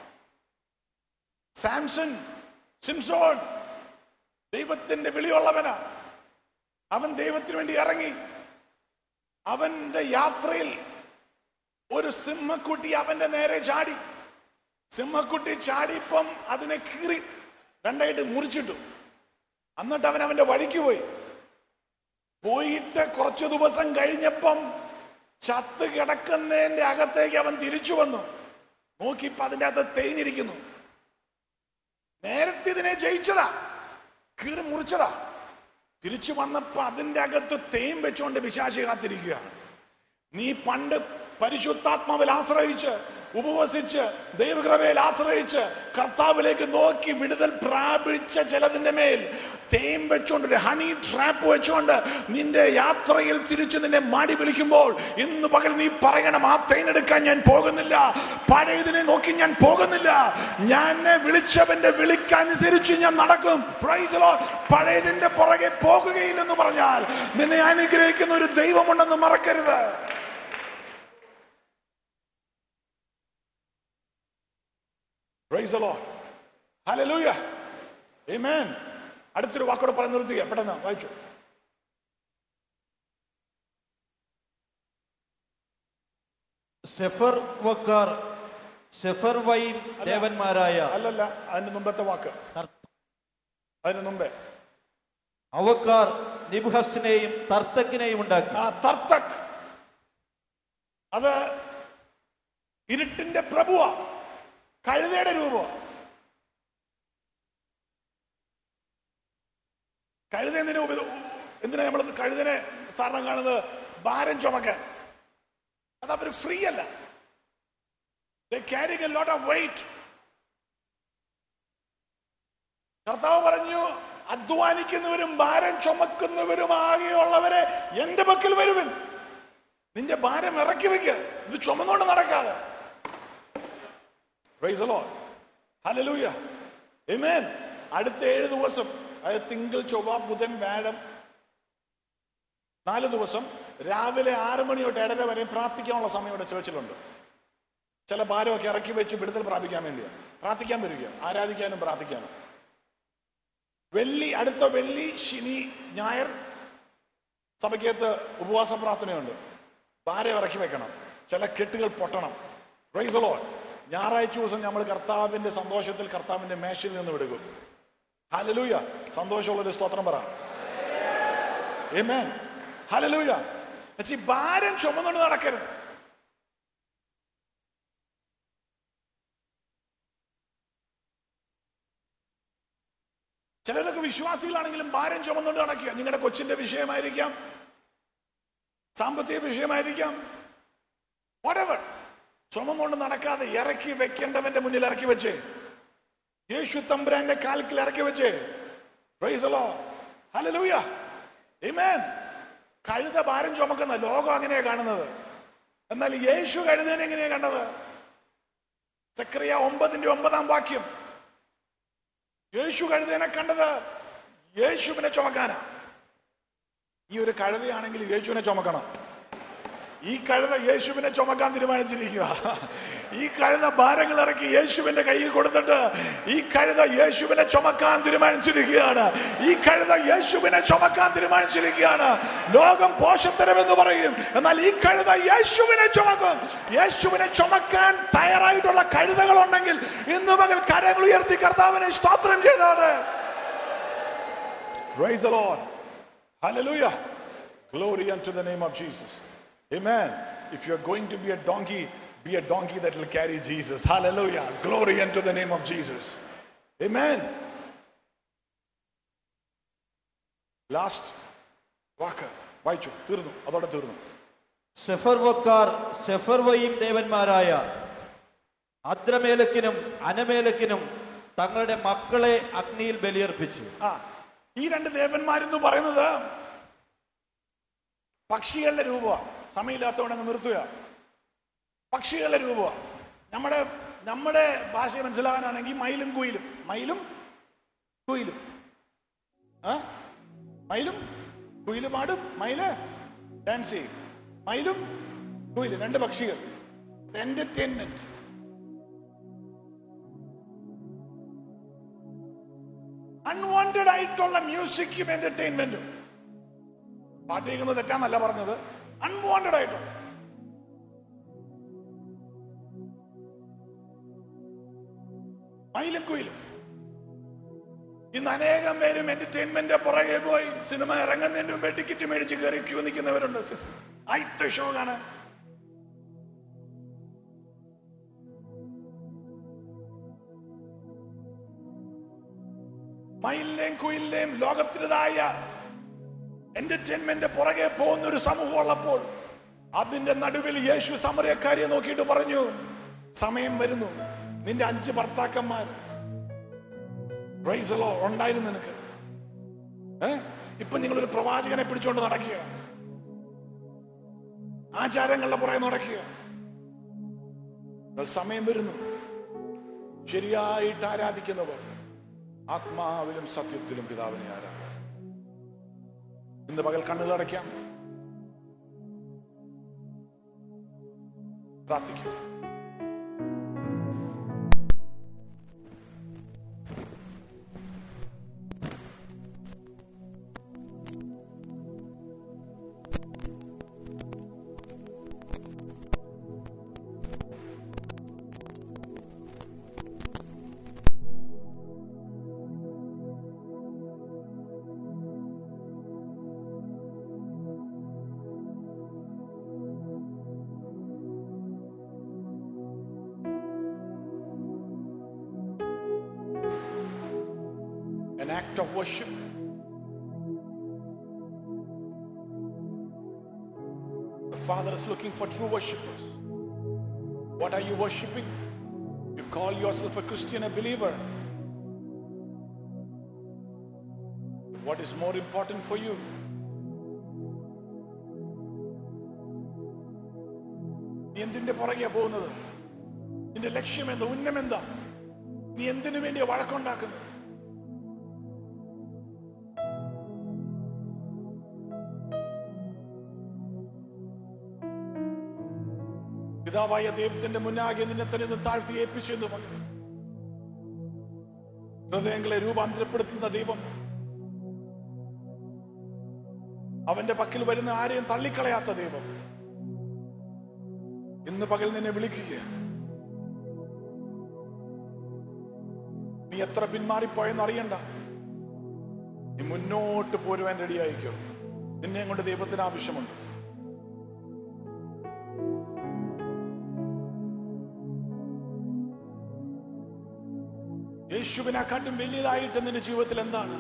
സാംസൺ സിംസോൺ ദൈവത്തിന്റെ വിളിയുള്ളവനാ അവൻ ദൈവത്തിന് വേണ്ടി ഇറങ്ങി അവന്റെ യാത്രയിൽ ഒരു സിംഹക്കുട്ടി അവന്റെ നേരെ ചാടി സിംഹക്കുട്ടി ചാടിയപ്പം അതിനെ കീറി രണ്ടായിട്ട് മുറിച്ചിട്ടു എന്നിട്ട് അവൻ അവന്റെ വഴിക്ക് പോയി പോയിട്ട് കുറച്ചു ദിവസം കഴിഞ്ഞപ്പം ചത്ത് കിടക്കുന്നതിന്റെ അകത്തേക്ക് അവൻ തിരിച്ചു വന്നു നോക്കിയപ്പോ അതിന്റെ അകത്ത് തേഞ്ഞിരിക്കുന്നു നേരത്തെ ഇതിനെ ജയിച്ചതാ കീറി മുറിച്ചതാ തിരിച്ചു വന്നപ്പോ അതിന്റെ അകത്ത് തേൻ വെച്ചുകൊണ്ട് വിശാശി കാത്തിരിക്കുകയാണ് നീ പണ്ട് പരിശുദ്ധാത്മാവിൽ ആശ്രയിച്ച് ഉപവസിച്ച് ദൈവകൃപയിൽ ആശ്രയിച്ച് കർത്താവിലേക്ക് നോക്കി വിടുതൽ പ്രാപിച്ച ചിലതിന്റെ മേൽ തേൻ വെച്ചുകൊണ്ട് ഒരു ഹണി ട്രാപ്പ് വെച്ചുകൊണ്ട് നിന്റെ യാത്രയിൽ തിരിച്ച് നിന്നെ മാടി വിളിക്കുമ്പോൾ ഇന്ന് പകൽ നീ പറയണം ആ തേൻ എടുക്കാൻ ഞാൻ പോകുന്നില്ല പഴയതിനെ നോക്കി ഞാൻ പോകുന്നില്ല ഞാൻ എന്നെ വിളിച്ചവന്റെ വിളിക്കനുസരിച്ച് ഞാൻ നടക്കും Praise the Lord. പഴയതിന്റെ പുറകെ പോകുകയില്ലെന്ന് പറഞ്ഞാൽ നിന്നെ അനുഗ്രഹിക്കുന്ന ഒരു ദൈവമുണ്ടെന്ന് മറക്കരുത് Praise the Lord. Hallelujah. Amen. അടുത്തൊരു വാക്കോടെ പറഞ്ഞു നിർത്തുക പെട്ടെന്ന് വായിച്ചു സെഫർ വക്കാർ സെഫർ വൈം ദേവന്മാരായ അല്ലല്ല അതിന് മുമ്പത്തെ വാക്ക് തർ- അതിന് മുമ്പേ അവക്കാർ നിബ്ഹസിനെയും തർത്തക്കിനെയും ഉണ്ടാക്കി ആ തർത്തക് അത് ഇരുട്ടിന്റെ പ്രഭുവാ കഴുതയുടെ രൂപം കഴുത എന്തിനു ഉപ- എന്തിനാ നമ്മൾ കഴുതനെ സാറിന് കാണുന്നത് ഭാരം ചുമക്കാൻ അത് അവർ ഫ്രീ അല്ല carrying a lot of weight കർത്താവ് പറഞ്ഞു അധ്വാനിക്കുന്നവരും ഭാരം ചുമക്കുന്നവരും ആകെയുള്ളവരെ എന്റെ പക്കൽ വരുവൻ നിന്റെ ഭാരം ഇറക്കി വെക്ക ഇത് ചുമന്നുകൊണ്ട് നടക്കാതെ Praise the Lord. Hallelujah. Amen. അടുത്ത ഏഴ് ദിവസം അതായത് തിങ്കൾ ചൊവ്വ ബുധൻ വ്യാഴം നാല് ദിവസം രാവിലെ ആറ് മണി തൊട്ട് ഏഴര വരെ പ്രാർത്ഥിക്കാനുള്ള സമയം ഇവിടെ ചേർച്ചിലുണ്ട് ചില ഭാരമൊക്കെ ഇറക്കി വെച്ച് വിടുതൽ പ്രാപിക്കാൻ വേണ്ടിയാ പ്രാർത്ഥിക്കാൻ വരിക ആരാധിക്കാനും പ്രാർത്ഥിക്കാനും വെള്ളി അടുത്ത വെള്ളി ശനി ഞായർ സഭയ്ക്കകത്ത് ഉപവാസ പ്രാർത്ഥനയുണ്ട് ഭാരം ഇറക്കി വെക്കണം ചില കെട്ടുകൾ പൊട്ടണം പ്രൈസലോ ഞായറാഴ്ച ദിവസം നമ്മൾ കർത്താവിന്റെ സന്തോഷത്തിൽ കർത്താവിന്റെ മേശയിൽ നിന്ന് വിടുക ഹലലൂയ സന്തോഷമുള്ളൊരു സ്തോത്രം പറ Amen. ഹലലൂയ ഈ ഭാരം ചുമന്നുകൊണ്ട് നടക്കരുത് ചിലരൊക്കെ വിശ്വാസികളാണെങ്കിലും ഭാരം ചുമന്നുകൊണ്ട് നടക്കുക നിങ്ങളുടെ കൊച്ചിന്റെ വിഷയമായിരിക്കാം സാമ്പത്തിക വിഷയമായിരിക്കാം whatever ചുമന്നുകൊണ്ട് നടക്കാതെ ഇറക്കി വെക്കേണ്ടവന്റെ മുന്നിൽ ഇറക്കി വെച്ചേ യേശു തമ്പുരാന്റെ കാൽക്കിൽ ഇറക്കി വെച്ചേ പ്രൈസ് അല്ലോ ഹല്ലേലൂയ ആമേൻ കഴുത ഭാരം ചുമക്കുന്ന ലോകം അങ്ങനെയാ കാണുന്നത് എന്നാൽ യേശു കഴുതനെ എങ്ങനെയാ കണ്ടത് സക്രിയ ഒമ്പതിന്റെ ഒമ്പതാം വാക്യം യേശു കഴുതേനെ കണ്ടത് യേശുവിനെ ചുമക്കാനാ ഈ ഒരു കഴുതയാണെങ്കിൽ യേശുവിനെ ചുമക്കണം ഈ കഴുത യേശുവിനെ ചുമക്കാൻ തീരുമാനിച്ചിരിക്കുക ഈ കഴുത ഭാരങ്ങൾ ഇറക്കി യേശുവിന്റെ കയ്യിൽ കൊടുത്തിട്ട് ഈ കഴുത യേശുവിനെ ചുമക്കാൻ തീരുമാനിച്ചിരിക്കുകയാണ് ഈ കഴുത യേശുവിനെ ചുമക്കാൻ തീരുമാനിച്ചിരിക്കുകയാണ് ലോകം പോഷത്തരം എന്ന് പറയും എന്നാൽ ഈ കഴുത യേശുവിനെ ചുമക്കും യേശുവിനെ ചുമക്കാൻ തയ്യാറായിട്ടുള്ള കഴുതകൾ ഉണ്ടെങ്കിൽ ഇന്ന് പകൽ കരങ്ങൾ ഉയർത്തി കർത്താവിനെ സ്തോത്രം ചെയ്താണ് Praise the Lord. Hallelujah. Glory unto the name of Jesus. Amen. If you're going to be a donkey, be a donkey that will carry Jesus. Hallelujah. Glory unto the name of Jesus. Amen. Last വാക്ക് വായിച്ചു തീർന്നു അതോടെ തീർന്നു സെഫർവക്കാർ സെഫർവയും ദേവന്മാരായ അദ്രമേലക്കിനും അനമേലക്കിനും തങ്ങളുടെ മക്കളെ അഗ്നിയിൽ ബലിയർപ്പിച്ചു ആ ഈ രണ്ട് ദേവന്മാരെന്ന് പറയുന്നത് പക്ഷികളുടെ രൂപമാണ് സമയമില്ലാത്തതുകൊണ്ട് അങ്ങ് നിർത്തുക പക്ഷികളുടെ രൂപമാണ് നമ്മുടെ നമ്മുടെ ഭാഷ മനസ്സിലാകാനാണെങ്കിൽ മയിലും കുയിലും മയിലും കുയിലും ആ മയിലും കുയിലും പാടും മയില് ഡാൻസ് ചെയ്യും മയിലും കുയിലും രണ്ട് പക്ഷികൾ എന്റർടൈൻമെന്റ് അൺവാണ്ടഡ് ആയിട്ടുള്ള മ്യൂസിക്കും എന്റർടൈൻമെന്റും പാട്ട് കേൾക്കുന്നത് തെറ്റാന്നല്ല പറഞ്ഞത് അൺവാണ്ടഡ് ആയിട്ടുള്ള മയിലും കുയിലും ഇന്ന് അനേകം പേരും എന്റർടൈൻമെന്റ് പുറകെ പോയി സിനിമ ഇറങ്ങുന്നതിന് മുമ്പേ ടിക്കറ്റ് മേടിച്ച് കയറി ക്യൂ നിൽക്കുന്നവരുണ്ട് ആദ്യത്തെ ഷോ കാണാൻ മയിലിന്റെയും കുയിലിന്റെയും ലോകത്തിൻ്റെതായ എന്റർടൈൻമെന്റ് പുറകെ പോകുന്ന ഒരു സമൂഹം ഉള്ളപ്പോൾ അതിന്റെ നടുവിൽ യേശു സമരക്കാരിയെ നോക്കിയിട്ട് പറഞ്ഞു സമയം വരുന്നു നിന്റെ അഞ്ച് ഭർത്താക്കന്മാർ Praise the Lord. ഉണ്ടായിരുന്നു നിനക്ക് ഏ ഇപ്പൊ നിങ്ങൾ ഒരു പ്രവാചകനെ പിടിച്ചുകൊണ്ട് നടക്കുക ആചാരങ്ങളുടെ പുറകെ നടക്കുക എന്നാൽ സമയം വരുന്നു ശരിയായിട്ട് ആരാധിക്കുന്നവർ ആത്മാവിലും സത്യത്തിലും പിതാവിനെ ആരാധിക്കും ഇന്ന് പകൽ കണ്ണുകളടയ്ക്കാം പ്രാർത്ഥിക്കും an act of worship. The Father is looking for true worshippers. What are you worshiping? You call yourself a Christian, a believer. What is more important for you? നീ എന്തിന്റെ പുറകെയാ പോകുന്നത് നിന്റെ ലക്ഷ്യം എന്താ ഉന്നം എന്താ നീ എന്തിനു വേണ്ടിയാ വഴക്കുണ്ടാക്കുന്നത് പിതാവായ ദൈവത്തിന്റെ മുന്നാകെ നിന്നെ തന്നെ ഒന്ന് താഴ്ത്തി ഏൽപ്പിച്ചു എന്ന് പറഞ്ഞു ഹൃദയങ്ങളെ രൂപാന്തരപ്പെടുത്തുന്ന ദൈവം അവന്റെ പക്കൽ വരുന്ന ആരെയും തള്ളിക്കളയാത്ത ദൈവം ഇന്ന് പകൽ നിന്നെ വിളിക്കുക നീ എത്ര പിന്മാറിപ്പോയെന്ന് അറിയണ്ട നീ മുന്നോട്ട് പോരുവാൻ റെഡിയായിക്കോ നിന്നെ കൊണ്ട് ദൈവത്തിന് ആവശ്യമുണ്ട് യേശുവിനെക്കാട്ടും വലിയതായിട്ട് നിന്റെ ജീവിതത്തിൽ എന്താണ്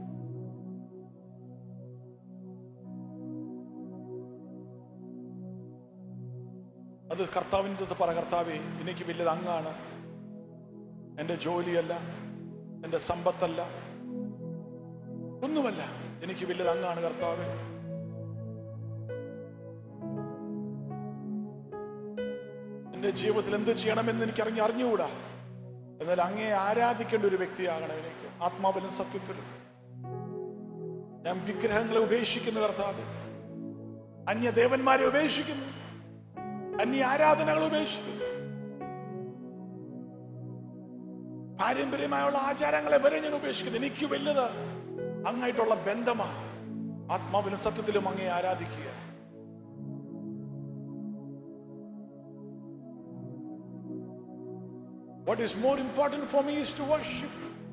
അത് കർത്താവിൻ്റെ അടുത്ത് പറ കർത്താവേ എനിക്ക് വലിയത് അങ്ങാണ് എൻ്റെ ജോലിയല്ല എൻ്റെ സമ്പത്തല്ല ഒന്നുമല്ല എനിക്ക് വലിയത് അങ്ങാണ് കർത്താവേ എന്റെ ജീവിതത്തിൽ എന്ത് ചെയ്യണമെന്ന് എനിക്ക് അറിഞ്ഞ് അറിഞ്ഞുകൂടാ എന്നാൽ അങ്ങേ ആരാധിക്കേണ്ട ഒരു വ്യക്തിയാകണം എനിക്ക് ആത്മാവിലും സത്യത്തിലും ഞാൻ വിഗ്രഹങ്ങളെ ഉപേക്ഷിക്കുന്നു കർത്താവ് അന്യ ദേവന്മാരെ ഉപേക്ഷിക്കുന്നു അന്യ ആരാധനകൾ ഉപേക്ഷിക്കുന്നു പാരമ്പര്യമായുള്ള ആചാരങ്ങളെ വരെ ഞാൻ ഉപേക്ഷിക്കുന്നു എനിക്ക് വലുത് അങ്ങായിട്ടുള്ള ബന്ധമാ ആത്മാവിലും സത്യത്തിലും അങ്ങേ ആരാധിക്കുക What is more important for me is to worship.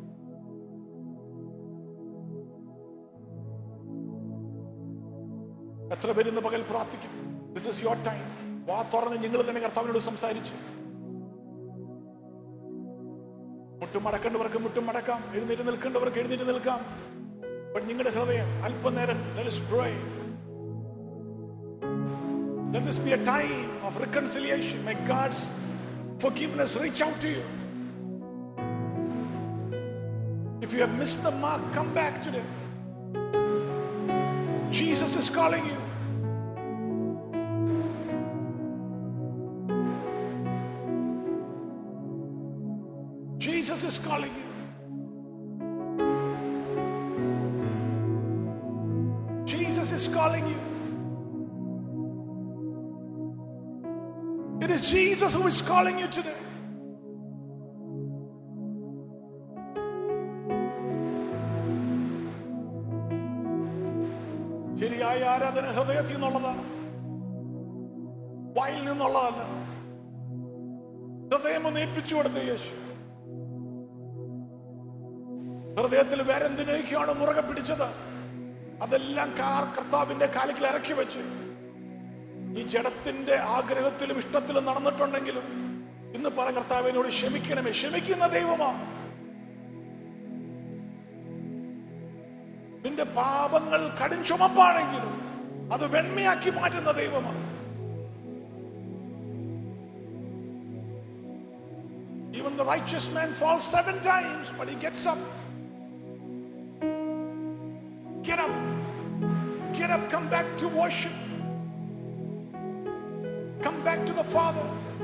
എത്ര പേര് ഇന്ന് പകൽ പ്രാർത്ഥിക്കും ദിസ് ഇസ് യുവർ ടൈം വാ തുറന്ന് നിങ്ങൾ തന്നെ കർത്താവിനോട് സംസാരിച്ചു മുട്ടും മടക്കേണ്ടവർക്ക് മുട്ടും മടക്കാം എഴുന്നേറ്റ് നിൽക്കേണ്ടവർക്ക് എഴുന്നേറ്റ് നിൽക്കാം But നിങ്ങളുടെ ഹൃദയം അല്പനേരം let us pray. Let this be a time of reconciliation. May God's forgiveness reach out to you. If you have missed the mark, come back today. Jesus is calling you. Jesus is calling you. Jesus is calling you. It is Jesus who is calling you today. ശരിയായ ആരാധന ഹൃദയത്തിൽ നിന്നുള്ളതാണ് വായിൽ നിന്നുള്ളതല്ല ഹൃദയം ഒന്ന് ഏൽപ്പിച്ചു കൊടുത്ത യേശു ഹൃദയത്തിൽ വേറെന്തിനേക്കാണ് മുറുകെ പിടിച്ചത് അതെല്ലാം കാർ കർത്താവിന്റെ കാലിക്കൽ ഇറക്കി വെച്ച് ഈ ജഡത്തിന്റെ ആഗ്രഹത്തിലും ഇഷ്ടത്തിലും നടന്നിട്ടുണ്ടെങ്കിലും ഇന്ന് പറ കർത്താവിനോട് ക്ഷമിക്കണമേ ക്ഷമിക്കുന്ന ദൈവമാ നിന്റെ പാപങ്ങൾ കടും ചുമപ്പാണെങ്കിലും അത് വെണ്മയാക്കി മാറ്റുന്ന ദൈവമാണ് Even the righteous man falls seven times, but he gets up. Get up. Get up. Come back to worship. Come back to the Father.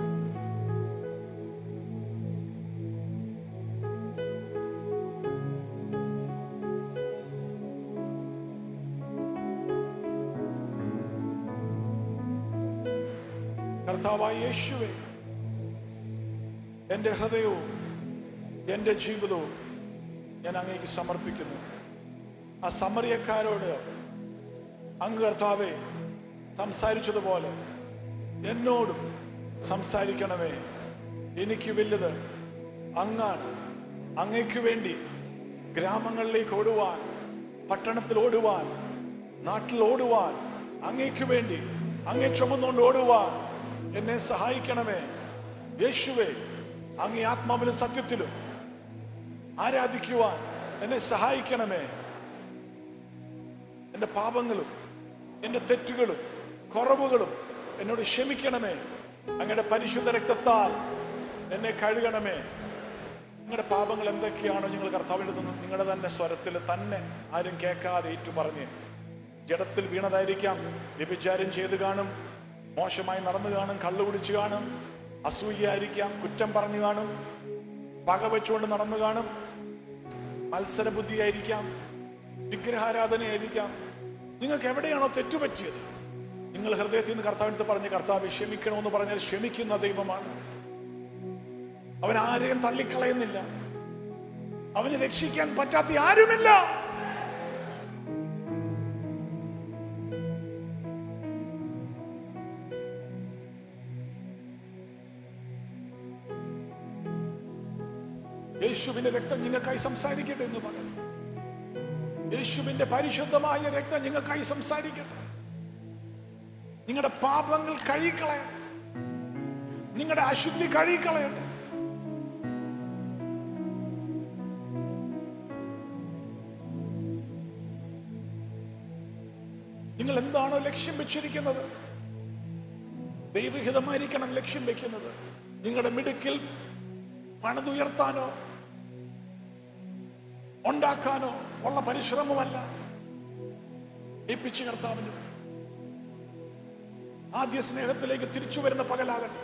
കർത്താവായ യേശുവേ എന്റെ ഹൃദയവും എന്റെ ജീവിതവും ഞാൻ അങ്ങേക്ക് സമർപ്പിക്കുന്നു ആ സമറിയക്കാരോട് അങ്ങ് കർത്താവെ സംസാരിച്ചതുപോലെ എന്നോടും സംസാരിക്കണമേ എനിക്ക് വലുത് അങ്ങാണ് അങ്ങയ്ക്ക് വേണ്ടി ഗ്രാമങ്ങളിലേക്ക് ഓടുവാൻ പട്ടണത്തിൽ ഓടുവാൻ നാട്ടിൽ ഓടുവാൻ അങ്ങയ്ക്ക് വേണ്ടി അങ്ങേ ചുമന്നുകൊണ്ട് ഓടുവാൻ എന്നെ സഹായിക്കണമേ യേശുവേ അങ്ങേ ആത്മാവിലും സത്യത്തിലും ആരാധിക്കുവാൻ എന്നെ സഹായിക്കണമേ എന്റെ പാപങ്ങളും എന്റെ തെറ്റുകളും കുറവുകളും എന്നോട് ക്ഷമിക്കണമേ അങ്ങയുടെ പരിശുദ്ധ രക്തത്താൽ എന്നെ കഴുകണമേ നിങ്ങളുടെ പാപങ്ങൾ എന്തൊക്കെയാണോ നിങ്ങൾ കർത്താവിൻ്റെ അടുത്ത് നിന്ന് നിങ്ങളുടെ തന്നെ സ്വരത്തിൽ തന്നെ ആരും കേൾക്കാതെ ഏറ്റു പറഞ്ഞ് ജഡത്തിൽ വീണതായിരിക്കാം വ്യഭിചാരം ചെയ്ത് കാണും മോശമായി നടന്നു കാണും കള്ളു കുടിച്ചു കാണും അസൂയായിരിക്കാം കുറ്റം പറഞ്ഞു കാണും പക വെച്ചുകൊണ്ട് നടന്നു കാണും മത്സര ബുദ്ധിയായിരിക്കാം വിഗ്രഹാരാധനയായിരിക്കാം നിങ്ങൾക്ക് എവിടെയാണോ തെറ്റുപറ്റിയത് നിങ്ങൾ ഹൃദയത്തിൽ നിന്ന് കർത്താവിനടുത്ത് പറഞ്ഞ് കർത്താവ് ക്ഷമിക്കണമെന്ന് പറഞ്ഞാൽ ക്ഷമിക്കുന്ന ദൈവമാണ് അവൻ ആരെയും തള്ളിക്കളയുന്നില്ല അവന് രക്ഷിക്കാൻ പറ്റാത്ത ആരുമില്ല യേശുവിന്റെ രക്തം നിങ്ങൾക്കായി സംസാരിക്കട്ടെ എന്ന് പറഞ്ഞു യേശുവിന്റെ പരിശുദ്ധമായ രക്തം നിങ്ങൾക്കായി സംസാരിക്കട്ടെ നിങ്ങളുടെ പാപങ്ങൾ കഴുകിക്കളയട്ടെ നിങ്ങളുടെ അശുദ്ധി കഴുകിക്കളയട്ടെ നിങ്ങൾ എന്താണോ ലക്ഷ്യം വെച്ചിരിക്കുന്നത് ദൈവഹിതമായിരിക്കണം ലക്ഷ്യം വെക്കുന്നത് നിങ്ങളുടെ മിടുക്കിൽ പണിതുയർത്താനോ ഉണ്ടാക്കാനോ ഉള്ള പരിശ്രമമല്ല ഏൽപ്പിച്ച് കർത്താവിന് ആദ്യ സ്നേഹത്തിലേക്ക് തിരിച്ചു വരുന്ന പകലാകട്ടെ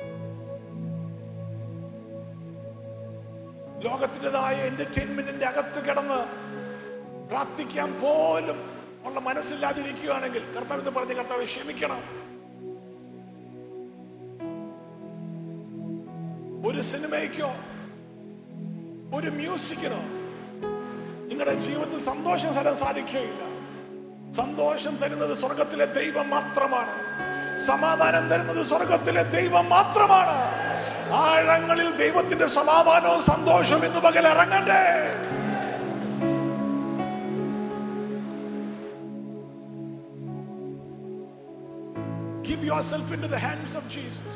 ലോകത്തിൻ്റെതായ എന്റർടൈൻമെന്റിന്റെ അകത്ത് കിടന്ന് പ്രാർത്ഥിക്കാൻ പോലും ഉള്ള മനസ്സില്ലാതിരിക്കുകയാണെങ്കിൽ കർത്താവ് ഇത് പറഞ്ഞ് കർത്താവ് ക്ഷമിക്കണം ഒരു സിനിമയ്ക്കോ ഒരു മ്യൂസിക്കിനോ നിങ്ങളുടെ ജീവിതത്തിൽ സന്തോഷം തരാൻ സാധിക്കുകയില്ല സന്തോഷം തരുന്നത് സ്വർഗത്തിലെ ദൈവം മാത്രമാണ് സമാധാനം തരുന്നത് സ്വർഗത്തിലെ ദൈവം മാത്രമാണ് ആഴങ്ങളിൽ ദൈവത്തിന്റെ സമാധാനവും സന്തോഷവും ഇന്ന് പകൽ ഇറങ്ങണ്ടേ Give yourself into the hands of Jesus.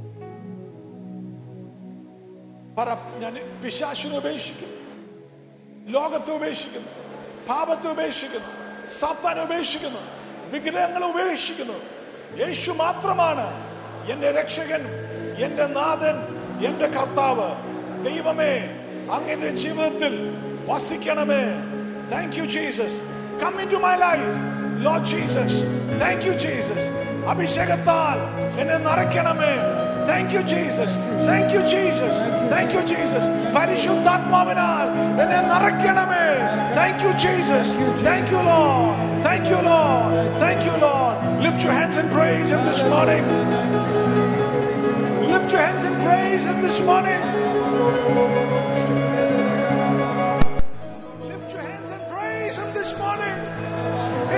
പറ ഞാൻ പിശാശിനെ ഉപേക്ഷിക്കുന്നു ലോകത്തെ ഉപേക്ഷിക്കുന്നു പാപത്തെ ഉപേക്ഷിക്കുന്നു സത്താനെ ഉപേക്ഷിക്കുന്നു വിഗ്രഹങ്ങളെ ഉപേക്ഷിക്കുന്നു യേശു മാത്രമാണ് എന്റെ രക്ഷകൻ എന്റെ നാഥൻ എന്റെ കർത്താവ് ദൈവമേ അങ്ങന്റെ ജീവിതത്തിൽ വസിക്കണമേ thank you Jesus come into my life Lord Jesus thank you Jesus അഭിഷേകത്താൽ എന്നെ നിറയ്ക്കണമേ thank you Jesus thank you Jesus thank you Jesus പരിശുദ്ധാത്മാവിനാൽ എന്നെ നിറയ്ക്കണമേ thank you Jesus thank you Lord thank you Lord thank you Lord lift your hands and praise him this morning lift your hands and praise him this morning